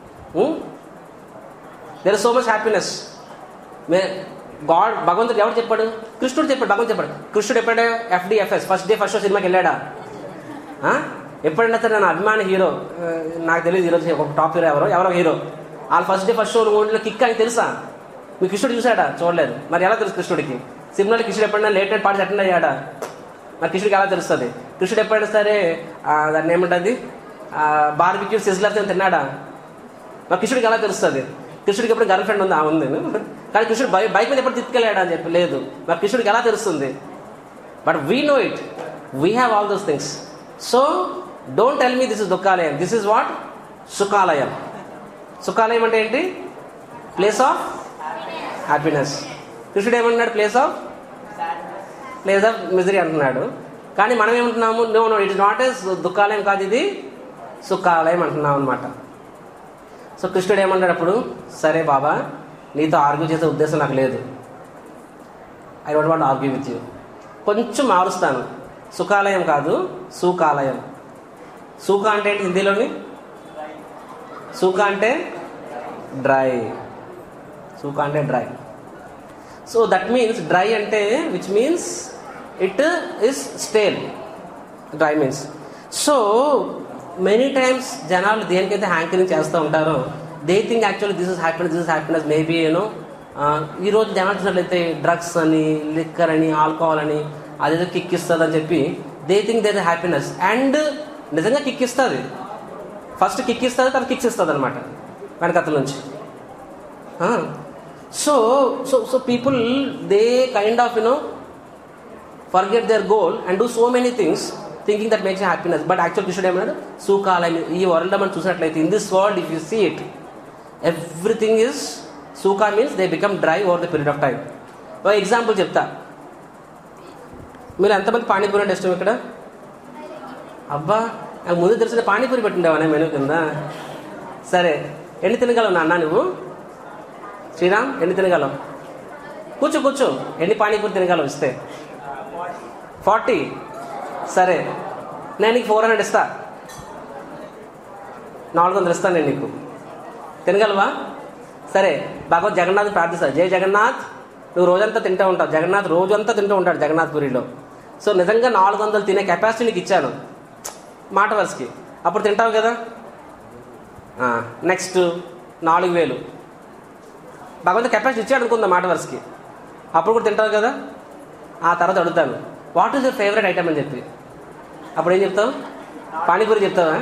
there so much happiness may god భగవంతుడు ఎవరు చెప్పాడు కృష్ణుడు చెప్పాడు భగవంతుడు చెప్పాడు కృష్ణుడు ఎప్పుడే FDFS first day first show సినిమాకి వెళ్ళాడా ఆ? ఎప్పుడైనా సరే నా అభిమాన హీరో ఆ, నాకు తెలియదు ఈరోజు ఒక టాప్ హీరో ఎవరో ఎవరో హీరో వాళ్ళు ఫస్ట్ డే ఫస్ట్ షో ఓన్లో కిక్ అని తెలుసా మీ కృష్ణుడు చూసాడా చూడలేదు మరి ఎలా తెలుసు కృష్ణుడికి సినిమాలో కృష్ణుడు ఎప్పుడైనా లేట్ నైట్ పార్టీ అటెండ్ అయ్యాడా మరి కృష్ణుడికి ఎలా తెలుస్తుంది కృష్ణుడు ఎప్పుడైనా సరే ఆ, దాన్ని ఏమంటుంది బార్బిక్యూ సిజ్లర్ తిన్నాడా మరి కృష్ణుడికి ఎలా తెలుస్తుంది కృష్ణుడికి ఎప్పుడు గర్ల్ ఫ్రెండ్ ఉందా ఉంది కానీ కృష్ణుడు బై బైక్ మీద ఎప్పుడు తిప్పుకెళ్ళాడా అని చెప్పి లేదు మరి కృష్ణుడికి ఎలా తెలుస్తుంది but we know it we have all those things so don't tell me this is దుఃఖాలయం దిస్ ఇస్ వాట్ సుఖాలయం సుఖాలయం అంటే ఏంటి ప్లేస్ ఆఫ్ హ్యాపీనెస్ కృష్ణుడు ఏమంటున్నాడు place of place of misery అంటున్నాడు కానీ మనం ఏమంటున్నాము no no it is not as దుఃఖాలయం కాదు ఇది సుఖాలయం అంటున్నాం అనమాట సో కృష్ణుడు ఏమన్నాడు అప్పుడు సరే బాబా నీతో ఆర్గ్యూ చేసే ఉద్దేశం నాకు లేదు I don't want argue with you కొంచెం మారుస్తాను సుఖాలయం కాదు సూకాలయం సూక అంటే ఏంటి హిందీలోని సూక అంటే డ్రై సూక అంటే dry so that means dry అంటే which means it is stale dry means so many times జనాలు దేనికైతే హ్యాంకరింగ్ చేస్తూ ఉంటారో they think actually this is happiness this is happiness maybe you know ఈ రోజు జనాలు చూసినట్లయితే డ్రగ్స్ అని లిక్కర్ అని ఆల్కహాల్ అని అదేదో కిక్ ఇస్తుంది అని చెప్పి they think they happiness and నిజంగా కిక్ ఇస్తుంది ఫస్ట్ కిక్ ఇస్తుంది తర్వాత కిక్స్ ఇస్తుంది అనమాట వెనకత్త నుంచి so so so people they kind of you know forget their goal and do so many things thinking that makes happiness but actual కృష్ణుడు ఏమన్నాడు సూకాలయం ఈ వరల్డ్ మనం చూసినట్లయితే in this world if you see it everything is సూకా means they become dry over the period of time ఒక example చెప్తా మీరు ఎంతమంది పానీపూరి అంటే ఇష్టం ఇక్కడ అబ్బా నాకు ముందు తెలిసిన పానీపూరి పెట్టిండేవా మెనూ కింద సరే ఎన్ని తినగలవు నాన్న నువ్వు శ్రీరామ్ ఎన్ని తినగలవు కూర్చో కూర్చో ఎన్ని పానీపూరి తినగలవు ఇస్తే ఫార్టీ సరే నేను నీకు ఫోర్ హండ్రెడ్ ఇస్తా నాలుగు వందలు ఇస్తాను నేను నీకు తినగలవా సరే భగవత్ జగన్నాథ్ ప్రార్థిస్తా జై జగన్నాథ్ నువ్వు రోజంతా తింటూ ఉంటావు జగన్నాథ్ రోజంతా తింటూ ఉంటాడు జగన్నాథ్ పూరిలో సో నిజంగా నాలుగు వందలు తినే కెపాసిటీ నీకు ఇచ్చాను మాట వరుసకి అప్పుడు తింటావు కదా నెక్స్ట్ నాలుగు వేలు భగవంతు కెపాసిటీ ఇచ్చాడు అనుకుందా మాట వరుసకి అప్పుడు కూడా తింటావు కదా ఆ తర్వాత అడుగుతాను what is your favourite item అని చెప్పి అప్పుడు ఏం చెప్తావు పానీపూరి చెప్తావా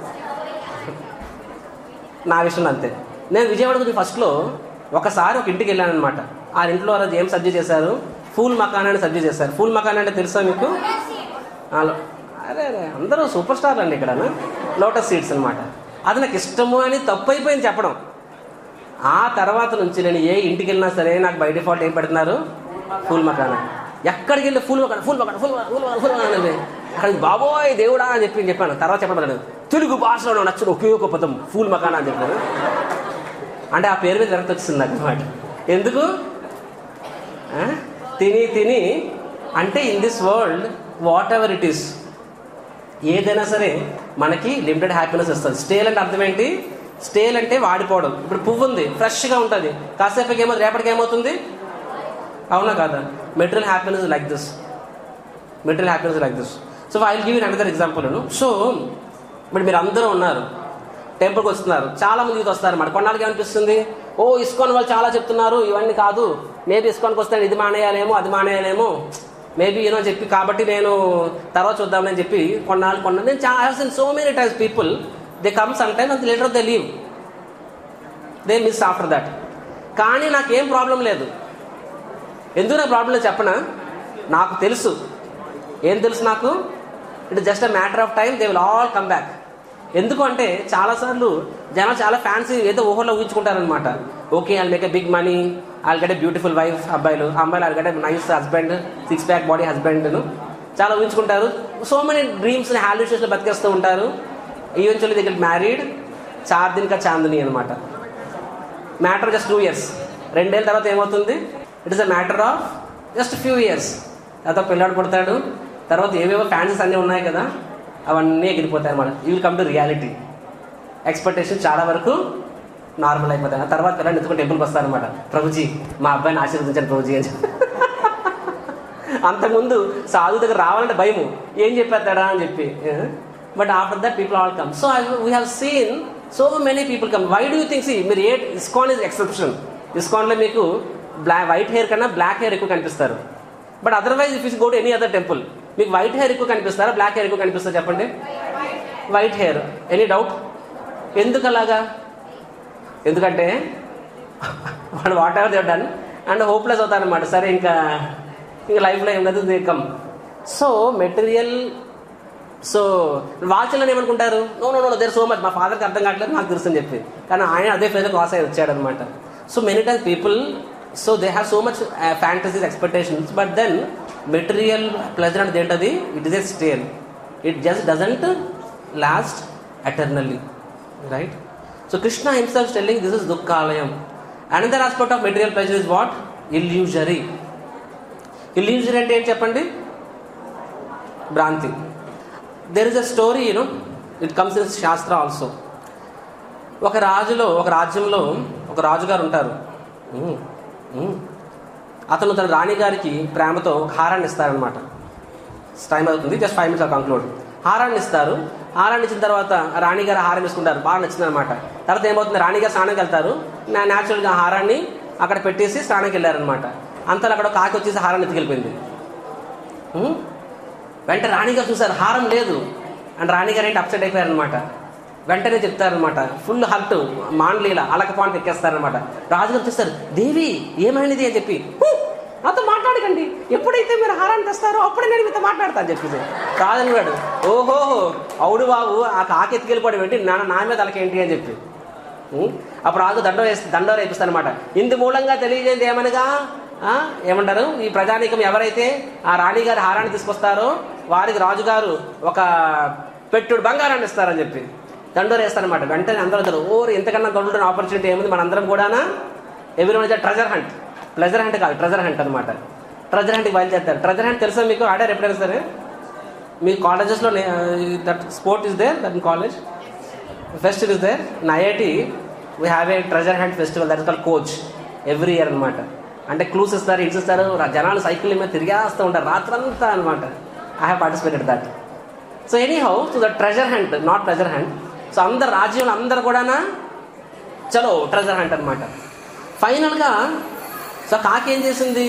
నా విషయంలో అంతే నేను విజయవాడ గురించి ఫస్ట్లో ఒకసారి ఒక ఇంటికి వెళ్ళాను అనమాట ఆ ఇంట్లో ఆ రోజు ఏం సబ్జీ చేశారు ఫూల్ మకాన్ అని సబ్జీ చేశారు ఫూల్ మకాన్ అంటే తెలుసా మీకు ఆ, లో- అరే అరే అందరూ సూపర్ స్టార్ అండి ఇక్కడ లోటస్ సీడ్స్ అనమాట అది నాకు ఇష్టము అని తప్పు అయిపోయింది చెప్పడం ఆ తర్వాత నుంచి నేను ఏ ఇంటికి వెళ్ళినా సరే నాకు బై డిఫాల్ట్ ఏం పెడుతున్నారు ఫుల్ మకాన ఎక్కడికి వెళ్ళి ఫుల్ మకాన ఫుల్ మకాన ఫుల్ ఫుల్ ఫుల్ మకాన అనేది అక్కడికి బాబోయ్ దేవుడా అని చెప్పి చెప్పాను తర్వాత చెప్పడం తెలుగు భాషలో నచ్చిన ఒకే ఒక పదం ఫూల్ మకాన అని చెప్పాను అంటే ఆ పేరు మీద వెనక్కి వచ్చింది నాకు అనమాట ఎందుకు ఆ? తిని తిని అంటే in this world whatever it is ఏదైనా సరే మనకి లిమిటెడ్ హ్యాపీనెస్ ఇస్తుంది స్టేల్ అంటే అర్థం ఏంటి స్టేల్ అంటే వాడిపోవడం ఇప్పుడు పువ్వు ఉంది ఫ్రెష్గా ఉంటుంది కాసేపటికి ఏమో రేపటికి ఏమవుతుంది అవునా కాదా material happiness like this material happiness like this so I give in another example so ఇప్పుడు మీరు అందరూ ఉన్నారు టెంపుల్కి వస్తున్నారు చాలా మంది యూత్ వస్తారు అన్నమాట కొన్నాళ్ళకి ఏమనిపిస్తుంది ఓ ఇస్కాన్ వాళ్ళు చాలా చెప్తున్నారు ఇవన్నీ కాదు మేబీ ఇస్కాన్కి వస్తాను ఇది మానేయాలేమో అది మానేయాలేమో మేబీ ఏనో చెప్పి కాబట్టి నేను తర్వాత చూద్దామని చెప్పి కొన్నాళ్ళు కొన్నా నేను చాలా so many times people they come some time అంత later they leave they miss after that కానీ నాకేం ప్రాబ్లం లేదు ఎందుకు నాకు ప్రాబ్లం లేదు చెప్పనా నాకు తెలుసు ఏం తెలుసు నాకు it just a matter of time they will all come back ఎందుకు అంటే చాలాసార్లు జనం చాలా ఫ్యాన్సీ ఏదో ఊహలో ఊహించుకుంటారనమాట okay I make a big money I get a beautiful wife అబ్బాయిలు అమ్మాయిలు I get a nice husband six pack body husband చాలా ఊహించుకుంటారు సో మెనీ డ్రీమ్స్ హాల్యూషన్స్ బతికేస్తూ ఉంటారు ఈవెన్చువల్లీ దగ్గర మ్యారీడ్ చార్ దిన్ కా చాందని అనమాట మ్యాటర్ జస్ట్ టూ ఇయర్స్ రెండేళ్ళ తర్వాత ఏమవుతుంది it is a matter of just few years తర్వాత పిల్లాడు పుడతాడు తర్వాత ఏవేవో ఫ్యాన్సీస్ అన్నీ ఉన్నాయి కదా అవన్నీ ఎగిరిపోతాయి అన్నమాట you will come to reality expectation చాలా వరకు నార్మల్ అయిపోతాయి ఆ తర్వాత పిల్లలు ఎత్తుకుని టెంపుల్కి వస్తారనమాట ప్రభుజీ మా అబ్బాయిని ఆశీర్వదించాను ప్రభుజీ అని చెప్పి. అంతకుముందు సాధు దగ్గర రావాలంటే భయము ఏం చెప్పేస్తాడా అని చెప్పి but after that people all come so we have seen so many people come why do think see మీరు ఏ ఇస్కాన్ ఇస్ ఎక్సెప్షన్ ఇస్కాన్లో మీకు బ్లాక్ వైట్ హెయిర్ కన్నా బ్లాక్ హెయిర్ ఎక్కువ కనిపిస్తారు but otherwise if is go to any other temple మీకు white hair ఎక్కువ కనిపిస్తారా black hair ఎక్కువ కనిపిస్తారా చెప్పండి వైట్ హెయిర్ ఎనీ డౌట్ ఎందుకు అలాగా ఎందుకంటే వాడు whatever they've done and hopeless అవుతారు అనమాట సరే ఇంకా ఇంకా లైఫ్లో ఏం లేదు దేకం సో మెటీరియల్ సో వాచ్లను ఏమనుకుంటారు no no no there so much మా ఫాదర్కి అర్థం కావట్లేదు నాకు తెలుసు అని చెప్పి కానీ ఆయన అదే ఫేజ్ క్రాస్ అయ్యి వచ్చాడు అనమాట so many times people so they have so much fantasies expectations but then material pleasure అంటే ఏంటది it is a stale it just doesn't last eternally right so Krishna himself telling this is దుఃఖాలయం another aspect of material pleasure is what illusory illusory అంటే ఏంటి చెప్పండి భ్రాంతి there is a story you know it comes in shastra also ఒక రాజులో ఒక రాజ్యంలో ఒక రాజుగారు ఉంటారు ఉమ్, ఉమ్. అతను తన రాణి గారికి ప్రేమతో ఒక హారాన్ని ఇస్తారనమాట టైం అవుతుంది జస్ట్ ఫైవ్ మినిట్స్ కంక్లూడ్ హారాన్ని ఇస్తారు హారాన్ని ఇచ్చిన తర్వాత రాణి గారు హారం వేసుకుంటారు బాగా నచ్చింది అనమాట తర్వాత ఏమవుతుంది రాణి గారు స్నానంకి వెళ్తారు నా న్యాచురల్గా ఆ హారాన్ని అక్కడ పెట్టేసి స్నానంకి వెళ్ళారనమాట అంతలో అక్కడ ఒక కాకి వచ్చేసి హారాన్ని ఎత్తుకెళ్ళిపోయింది ఉమ్. వెంటనే రాణిగారు చూసారు హారం లేదు అండ్ రాణిగారు ఏంటి అప్సెట్ అయిపోయారనమాట వెంటనే చెప్తారనమాట ఫుల్ హర్ట్ మాండ్లీల అలక పాయింట్ ఎక్కేస్తారనమాట రాజుగారు చూస్తారు దేవి ఏమైనది అని చెప్పి "హూ, నాతో మాట్లాడకండి ఎప్పుడైతే మీరు హారాన్ని తెస్తారో అప్పుడే నేను మీతో మాట్లాడతా అని చెప్పేసి రాజుగాడు ఓహో అవుడు బాబు ఆ కాకి ఎత్తుకెళ్ళిపోవడం ఏంటి నా నా మీద అలకేంటి అని చెప్పి ఉం? అప్పుడు రాజు దండ వేసి దండ రేపిస్తానమాట ఇందు మూలంగా తెలియజేది ఏమనగా ఆ, ఏమంటారు ఈ ప్రజానీకం ఎవరైతే ఆ రాణిగారి హారాన్ని తీసుకొస్తారో వారికి రాజుగారు ఒక పెట్టుడు బంగారాన్ని ఇస్తారని చెప్పి దండోరేస్తారనమాట వెంటనే అందరూ అంటారు ఓ ఇంతకన్నా గొడవలు ఆపర్చునిటీ ఏముంది మనందరం కూడానా ఎవరి మధ్య ట్రెజర్ హంట్ ప్లెజర్ హంట్ కాదు ట్రెజర్ హంట్ అనమాట ట్రెజర్ హంట్కి బయలుదేరుతారు ట్రెజర్ హంట్ తెలుసా మీకు ఆడారు ఎప్పుడైనా సరే మీ కాలేజెస్లో that sport is there that college festival is there in IIT we have a treasure hunt festival that is call coach every year అనమాట అంటే క్లూస్ ఇస్తారు ఇన్స్ ఇస్తారు రా- జనాలు సైకిల్ మీద తిరిగేస్తూ ఉంటారు రాత్రంతా అనమాట I have participated that so anyhow to the treasure hunt not treasure hunt so అందరు రాజ్యంలో అందరు కూడానా చలో ట్రెజర్ హంట్ అనమాట ఫైనల్గా సో కాకి ఏం చేసింది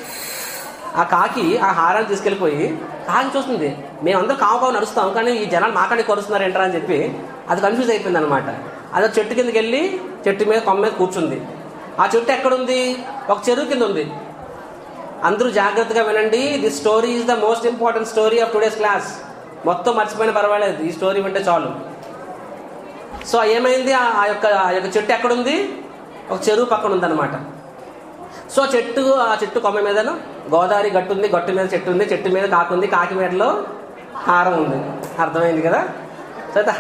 ఆ కాకి ఆ హారాన్ని తీసుకెళ్ళిపోయి కాకి చూస్తుంది మేమందరం కావు కావు నడుస్తాం కానీ ఈ జనాలు మాకాడే కొరుస్తున్నారు ఏంట్రా అని చెప్పి అది కన్ఫ్యూజ్ అయిపోయింది అనమాట అది ఒక చెట్టు కిందకి వెళ్ళి చెట్టు మీద కొమ్మ మీద కూర్చుంది ఆ చెట్టు ఎక్కడుంది ఒక చెరువు కింద ఉంది అందరూ జాగ్రత్తగా వినండి this story is the most important story of today's class మొత్తం మర్చిపోయిన పర్వాలేదు ఈ స్టోరీ వింటే చాలు సో ఏమైంది ఆ ఆ యొక్క ఆ యొక్క చెట్టు ఎక్కడుంది ఒక చెరువు పక్కన ఉందన్నమాట సో చెట్టు ఆ చెట్టు కొమ్మ మీద గోదావరి గట్టు ఉంది గట్టు మీద చెట్టు ఉంది చెట్టు మీద కాకుంది కాకి మీదలో హారం ఉంది అర్థమైంది కదా సో ద-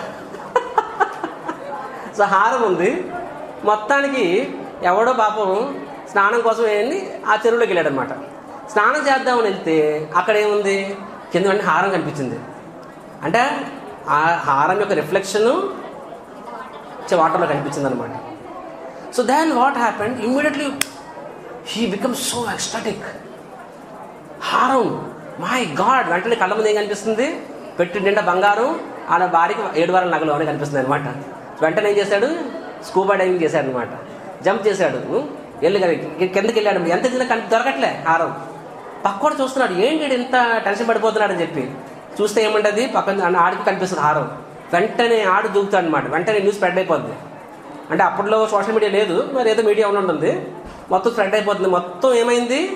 సో హారం ఉంది మొత్తానికి ఎవడో పాపం స్నానం కోసం ఏంటి ఆ చెరువులోకి వెళ్ళాడు అనమాట స్నానం చేద్దామని వెళ్తే అక్కడ ఏముంది కింద వెంటనే హారం కనిపించింది అంటే ఆ హారం యొక్క రిఫ్లెక్షన్ వాటర్లో కనిపించింది అనమాట so then what happened immediately he become so ecstatic హారం మై గాడ్ వెంటనే కళ్ళ ముందు ఏం కనిపిస్తుంది పెట్టి నిండా బంగారం ఆడ భార్యకి ఏడు వారాల నగలు అని కనిపిస్తుంది అనమాట వెంటనే ఏం చేశాడు స్కూబా డైవింగ్ చేశాడు అనమాట జంప్ చేశాడు వెళ్ళి కిందకి వెళ్ళాడు ఎంత తిన్నా కనిపి దొరకట్లే హారం పక్కోడు చూస్తున్నాడు ఏంటి వీడు ఇంత టెన్షన్ పడిపోతున్నాడు అని చెప్పి చూస్తే ఏమంటది పక్కన ఆడికి కనిపిస్తుంది హారం వెంటనే ఆడు దూకుతాడు అనమాట వెంటనే న్యూస్ స్ప్రెడ్ అయిపోద్ది అంటే అప్పట్లో సోషల్ మీడియా లేదు మరి ఏదో మీడియా ఉండి ఉంటుంది మొత్తం స్ప్రెడ్ అయిపోతుంది మొత్తం ఏమైంది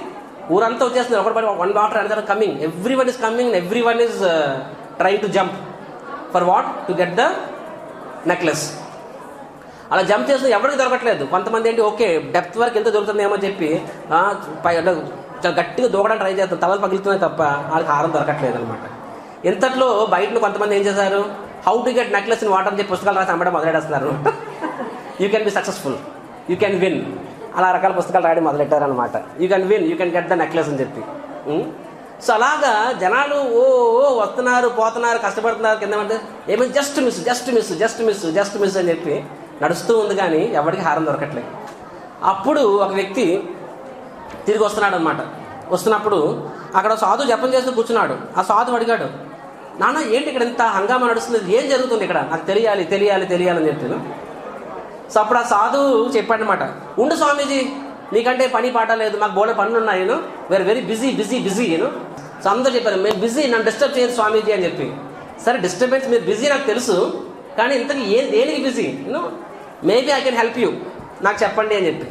ఊరంతా వచ్చేస్తుంది ఒకటి పడి one water another coming every one is coming every one is try to jump for what to get the necklace అలా జంప్ చేస్తే ఎవరికి దొరకట్లేదు కొంతమంది ఏంటి ఓకే డెప్త్ వరకు ఎంత దొరుకుతుందేమో చెప్పి ఆ, పై అంటే చాలా గట్టిగా దూకడానికి ట్రై చేస్తారు తలలు పగులుతున్నాయి తప్ప వాళ్ళకి హారం దొరకట్లేదు అనమాట ఇంతట్లో బయట కొంతమంది ఏం చేశారు how to get necklace in water అని చెప్పి పుస్తకాలు రాసి అమ్మడం మొదలెడేస్తున్నారు you can be successful you can win అలా రకాల పుస్తకాలు రాయడం మొదలెట్టారనమాట you can win you can get the necklace అని చెప్పి సో అలాగా జనాలు ఓ ఓ వస్తున్నారు పోతున్నారు కష్టపడుతున్నారు కింద అంటే ఏమైనా just miss just miss just miss just miss అని చెప్పి నడుస్తూ ఉంది కానీ ఎవరికి హారం దొరకట్లేదు అప్పుడు ఒక వ్యక్తి తిరిగి వస్తున్నాడు అనమాట వస్తున్నప్పుడు అక్కడ ఒక సాధువు జపం చేస్తూ కూర్చున్నాడు ఆ సాధువు అడిగాడు నాన్న ఏంటి ఇక్కడ ఇంత హంగామా నడుస్తుంది ఏం జరుగుతుంది ఇక్కడ నాకు తెలియాలి తెలియాలి తెలియాలని చెప్పాను సో అప్పుడు ఆ సాధువు చెప్పాడనమాట ఉండు స్వామీజీ నీకంటే పని పాట లేదు మాకు బోలే పనులు ఉన్నాయి నేను where very busy busy busy నేను సో అందరూ చెప్పారు మేము బిజీ నన్ను డిస్టర్బ్ చేయదు స్వామీజీ అని చెప్పి సరే డిస్టర్బెన్స్ మీరు బిజీ నాకు తెలుసు కానీ ఇంతకీ ఏ దేనికి busy you know maybe I can help you నాకు చెప్పండి అని చెప్పి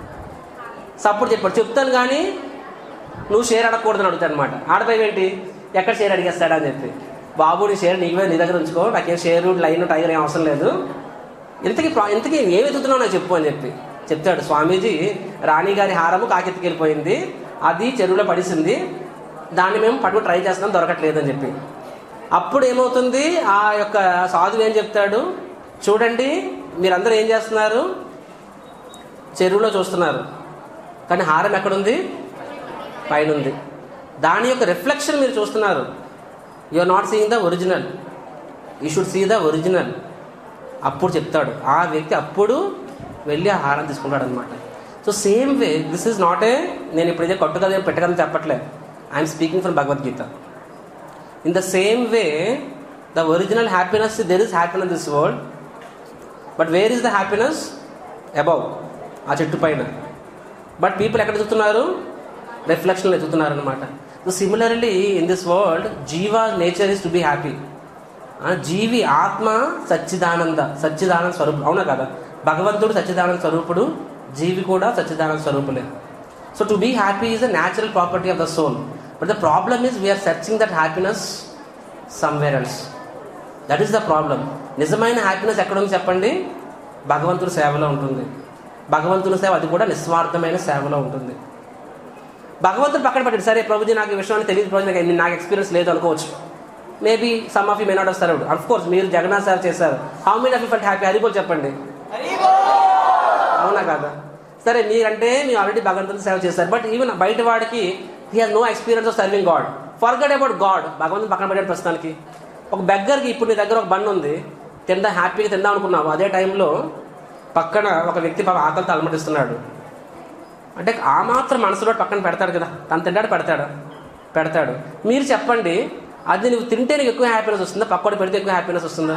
సో అప్పుడు చెప్పాడు చెప్తాను కానీ నువ్వు షేర్ అడగకూడదని అడుగుతాను అనమాట ఆడపోయి ఏంటి ఎక్కడ షేర్ అడిగేస్తాడా అని చెప్పి బాబు నీ షేర్ నీకు నీ దగ్గర ఉంచుకో నాకేం షేర్ లైన్ టైగర్ ఏం అవసరం లేదు ఇంతకీ ప్రా- ఇంతకీ ఏమి ఎదుగుతున్నావు నాకు చెప్పు అని చెప్పి చెప్తాడు స్వామీజీ రాణి గారి హారము కాకెత్తికెళ్ళిపోయింది అది చెరువులో పడిసింది దాన్ని మేము పట్టుకు ట్రై చేస్తున్నాం దొరకట్లేదు అని చెప్పి అప్పుడు ఏమవుతుంది ఆ యొక్క సాధువు ఏం చెప్తాడు చూడండి మీరందరూ ఏం చేస్తున్నారు చెరువులో చూస్తున్నారు కానీ హారం ఎక్కడుంది పైన ఉంది దాని యొక్క రిఫ్లెక్షన్ మీరు చూస్తున్నారు you are not seeing the original you should see the original అప్పుడు చెప్తాడు ఆ వ్యక్తి అప్పుడు వెళ్ళి ఆ హారం తీసుకుంటాడు అనమాట so same way this is not a నేను ఇప్పుడు ఇదే కొట్టుకదే పెట్టగలని చెప్పట్లే I'm speaking from Bhagavad Gita in the same way the original happiness there is happiness this world but where is the happiness above ఆ చెట్టు పైన బట్ పీపుల్ ఎక్కడ ఎదుగుతున్నారు రిఫ్లెక్షన్ ఎదుగుతున్నారు అనమాట so similarly in this world జీవా nature is to be happy జీవి ఆత్మ సచ్చిదానంద సచ్చిదానంద స్వరూపుడు అవునా కదా భగవంతుడు సచ్చిదానంద స్వరూపుడు జీవి కూడా సచ్చిదానంద స్వరూపులే so to be happy is a natural property of the soul but the problem is we are searching that happiness somewhere else that is the problem నిజమైన హ్యాపీనెస్ ఎక్కడ ఉంది చెప్పండి భగవంతుడి సేవలో ఉంటుంది భగవంతుని సేవ అది కూడా నిస్వార్థమైన సేవలో ఉంటుంది భగవంతుడు పక్కన పెట్టాడు సరే ప్రభుజీ నాకు ఈ విషయాన్ని తెలియదు ప్రభుజీ నాకు నాకు ఎక్స్పీరియన్స్ లేదు అనుకోవచ్చు maybe some of you may not వస్తారు అఫ్ కోర్స్ మీరు జగన్నాథ్ సార్ చేశారు how many of you felt happy హరిబోల్ చెప్పండి అవునా కాదా సరే మీరంటే మీరు ఆల్రెడీ భగవంతుని సేవ చేశారు బట్ ఈవెన్ బయట వాడికి he has no experience of serving god forgot about god భగవంతుని పక్కన పెట్టాడు ప్రస్తుతానికి ఒక బెగ్గర్కి ఇప్పుడు నీ దగ్గర ఒక బండి ఉంది తిందా హ్యాపీగా తిందాం అనుకున్నావు అదే టైంలో పక్కన ఒక వ్యక్తి పాప ఆకలితో అలమటిస్తున్నాడు అంటే ఆ మాత్రం మనసులో పక్కన పెడతాడు కదా తను తింటాడు పెడతాడు పెడతాడు మీరు చెప్పండి అది నువ్వు తింటే నీకు ఎక్కువ హ్యాపీనెస్ వస్తుందా పక్కోడు పెడితే ఎక్కువ హ్యాపీనెస్ వస్తుందా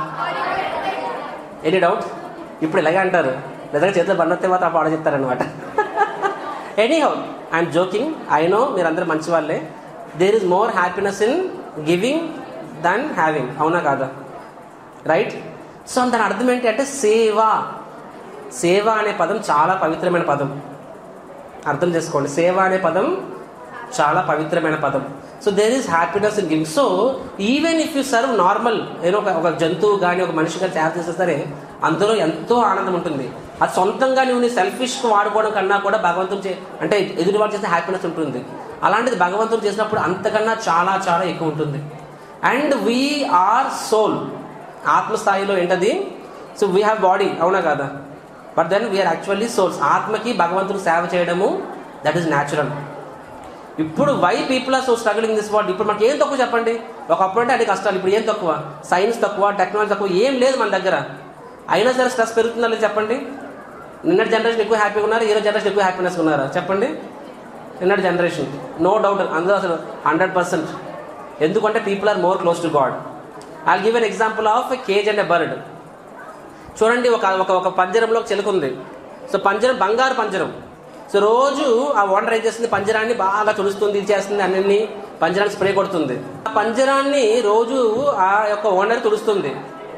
ఎనీ డౌట్ ఇప్పుడు ఇలాగే అంటారు నిజంగా చేతిలో బండి మాత్రం అప్పుడు చెప్తారనమాట anyhow I'm joking I know మీరందరూ మంచి వాళ్ళే there is more happiness in giving than having అవునా కాదా రైట్ సో దాని అర్థం ఏంటి అంటే సేవ సేవ అనే పదం చాలా పవిత్రమైన పదం అర్థం చేసుకోండి సేవ అనే పదం చాలా పవిత్రమైన పదం so there is happiness in giving so even if you serve normal ఏదో ఒక ఒక జంతువు కానీ ఒక మనిషి కానీ సేవ చేస్తే సరే అందులో ఎంతో ఆనందం ఉంటుంది అది సొంతంగా నువ్వు నీ సెల్ఫిష్ వాడుకోవడం కన్నా కూడా భగవంతుడు చే అంటే ఎదుటి వాడు చేస్తే హ్యాపీనెస్ ఉంటుంది అలాంటిది భగవంతుడు చేసినప్పుడు అంతకన్నా చాలా చాలా ఎక్కువ ఉంటుంది అండ్ వీ ఆర్ సోల్ ఆత్మస్థాయిలో ఏంటది సో వీ హ్యావ్ బాడీ అవునా కదా but then we are actually souls ఆత్మకి భగవంతుడు సేవ చేయడము దట్ ఈస్ న్యాచురల్ ఇప్పుడు why people are so struggling this world ఇప్పుడు మనకి ఏం తక్కువ చెప్పండి ఒకప్పుడు అంటే అది కష్టాలు ఇప్పుడు ఏం తక్కువ సైన్స్ తక్కువ టెక్నాలజీ తక్కువ ఏం లేదు మన దగ్గర అయినా సరే స్ట్రెస్ పెరుగుతుందా లేదు చెప్పండి నిన్నటి జనరేషన్ ఎక్కువ హ్యాపీగా ఉన్నారు ఈరోజు జనరేషన్ ఎక్కువ హ్యాపీనెస్ ఉన్నారా చెప్పండి నిన్నటి జనరేషన్ నో డౌట్ అందులో అసలు హండ్రెడ్ పర్సెంట్ ఎందుకంటే people are more close to God I give an example of cage and a bird చూడండి ఒక ఒక ఒక పంజరంలో ఒక చిలుక ఉంది సో పంజరం బంగారు పంజరం సో రోజు ఆ ఓనర్ ఏం చేస్తుంది పంజరాన్ని బాగా తుడుస్తుంది ఇది చేస్తుంది అన్ని పంజరాన్ని స్ప్రే కొడుతుంది ఆ పంజరాన్ని రోజు ఆ యొక్క ఓనర్ తుడుస్తుంది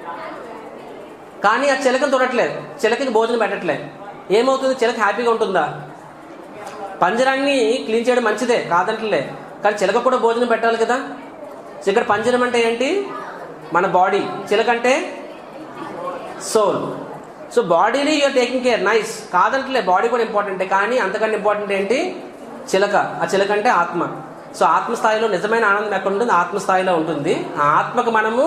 కానీ ఆ చిలకను తుడట్లేదు చిలకకి భోజనం పెట్టట్లేదు ఏమవుతుంది చిలక హ్యాపీగా ఉంటుందా పంజరాన్ని క్లీన్ చేయడం మంచిదే కాదంటలే కానీ చిలక కూడా భోజనం పెట్టాలి కదా సో ఇక్కడ పంజరం అంటే ఏంటి మన బాడీ చిలక అంటే సోల్ సో బాడీని యూఆర్ టేకింగ్ కేర్ నైస్ కాదంటలే బాడీ కూడా ఇంపార్టెంటే కానీ అంతకన్నా ఇంపార్టెంట్ ఏంటి చిలక ఆ చిలక అంటే ఆత్మ సో ఆత్మస్థాయిలో నిజమైన ఆనందం ఎక్కడ ఉంటుంది ఆత్మస్థాయిలో ఉంటుంది ఆ ఆత్మకు మనము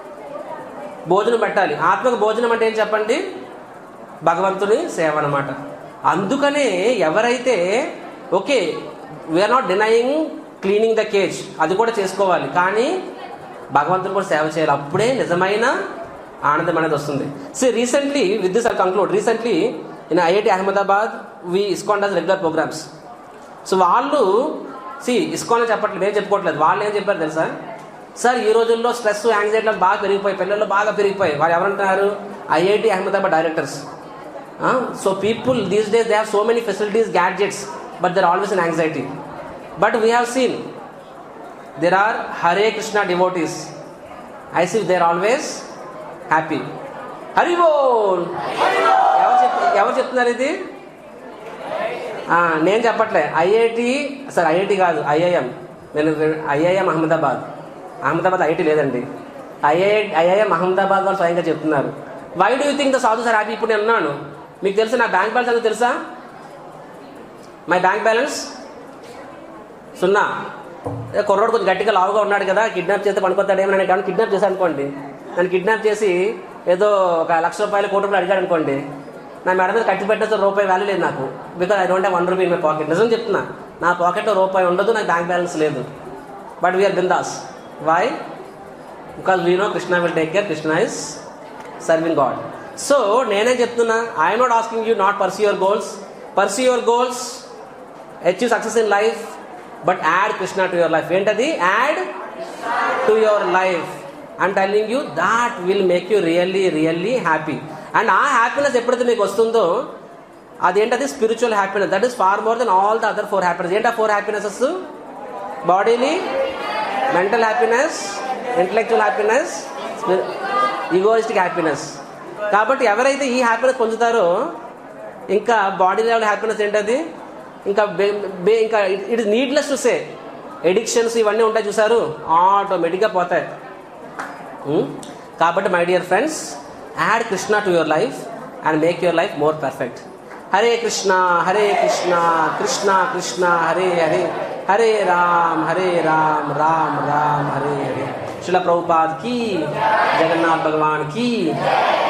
భోజనం పెట్టాలి ఆత్మకు భోజనం అంటే ఏం చెప్పండి భగవంతుని సేవ అనమాట అందుకనే ఎవరైతే okay we are not denying cleaning the cage అది కూడా చేసుకోవాలి కానీ భగవంతుని కూడా సేవ చేయాలి అప్పుడే నిజమైన ఆనందం అనేది వస్తుంది so recently with this I conclude recently in IIT Ahmedabad we ISKCON does regular programmes so వాళ్ళు సి ఇస్కాన్ అని చెప్పట్లేదు ఏం చెప్పుకోవట్లేదు వాళ్ళు ఏం చెప్పారు తెలుసా సార్ ఈ రోజుల్లో స్ట్రెస్ యాంగ్జైటీ బాగా పెరిగిపోయి పిల్లల్లో బాగా పెరిగిపోయి వాళ్ళు ఎవరంటున్నారు IIT Ahmedabad directors so people these days they have so many facilities gadgets but they're always in anxiety but we have seen there are Hare Krishna devotees I see they're always happy Hari Bol ఎవరు చెప్ ఎవరు చెప్తున్నారు ఇది ఆ, నేను చెప్పట్లే ఐఐటి సార్ ఐఐటి కాదు IIM నేను ఐఐఎం అహ్మదాబాద్ అహ్మదాబాద్ ఐఐటి లేదండి ఐఐ ఐఐఎం అహ్మదాబాద్ వాళ్ళు స్వయంగా చెప్తున్నారు why do you think the సాధు సార్ హ్యాపీ ఇప్పుడు నేను ఉన్నాను మీకు తెలుసా నా బ్యాంక్ బ్యాలెన్స్ అనేది తెలుసా మై బ్యాంక్ బ్యాలెన్స్ సున్నా ఏ కుర్రోడు కొంచెం గట్టిగా లావుగా ఉన్నాడు కదా కిడ్నాప్ చేస్తే పనికొస్తాడేమో నేను కానీ కిడ్నాప్ చేశాను అనుకోండి నన్ను కిడ్నాప్ చేసి ఏదో ఒక లక్ష రూపాయలు కోటి రూపాయలు అడిగాడు అనుకోండి నా మెడ మీద కట్టి పెట్టేస్తే రూపాయి వాల్యూ లేదు నాకు because I don't have one rupee in my pocket నిజం చెప్తున్నా నా పాకెట్లో రూపాయి ఉండదు నాకు బ్యాంక్ బ్యాలెన్స్ లేదు but we are bindaas why because we know Krishna will take care Krishna is serving God so నేనేం చెప్తున్నా I'm not asking you not pursue your goals pursue your goals achieve success in life but add Krishna to your life ఏంటది add to your life and telling you that will make you really really happy and ఆ happiness ఎప్పుడైతే మీకు వస్తుందో అదేంటది spiritual happiness that is far more than all the other four happiness ఏంటి ఆ four happinesses bodily mental happiness intellectual happiness egoistic happiness కాబట్టి ఎవరైతే ఈ హ్యాపీనెస్ పొందుతారో ఇంకా బాడీ లెవెల్ హ్యాపీనెస్ ఏంటది ఇంకా బే- బే- ఇంకా it is needless to say addictions ఇవన్నీ ఉంటాయి చూసారు ఆటోమేటిక్గా పోతాయి ఉమ్? కాబట్టి my dear friends add Krishna to your life and make your life more perfect Hare Krishna Hare Krishna Krishna Krishna Hare Hare Hare Ram Hare Ram Ram Ram Hare Hare Shrila Prabhupad की जगन्नाथ भगवान की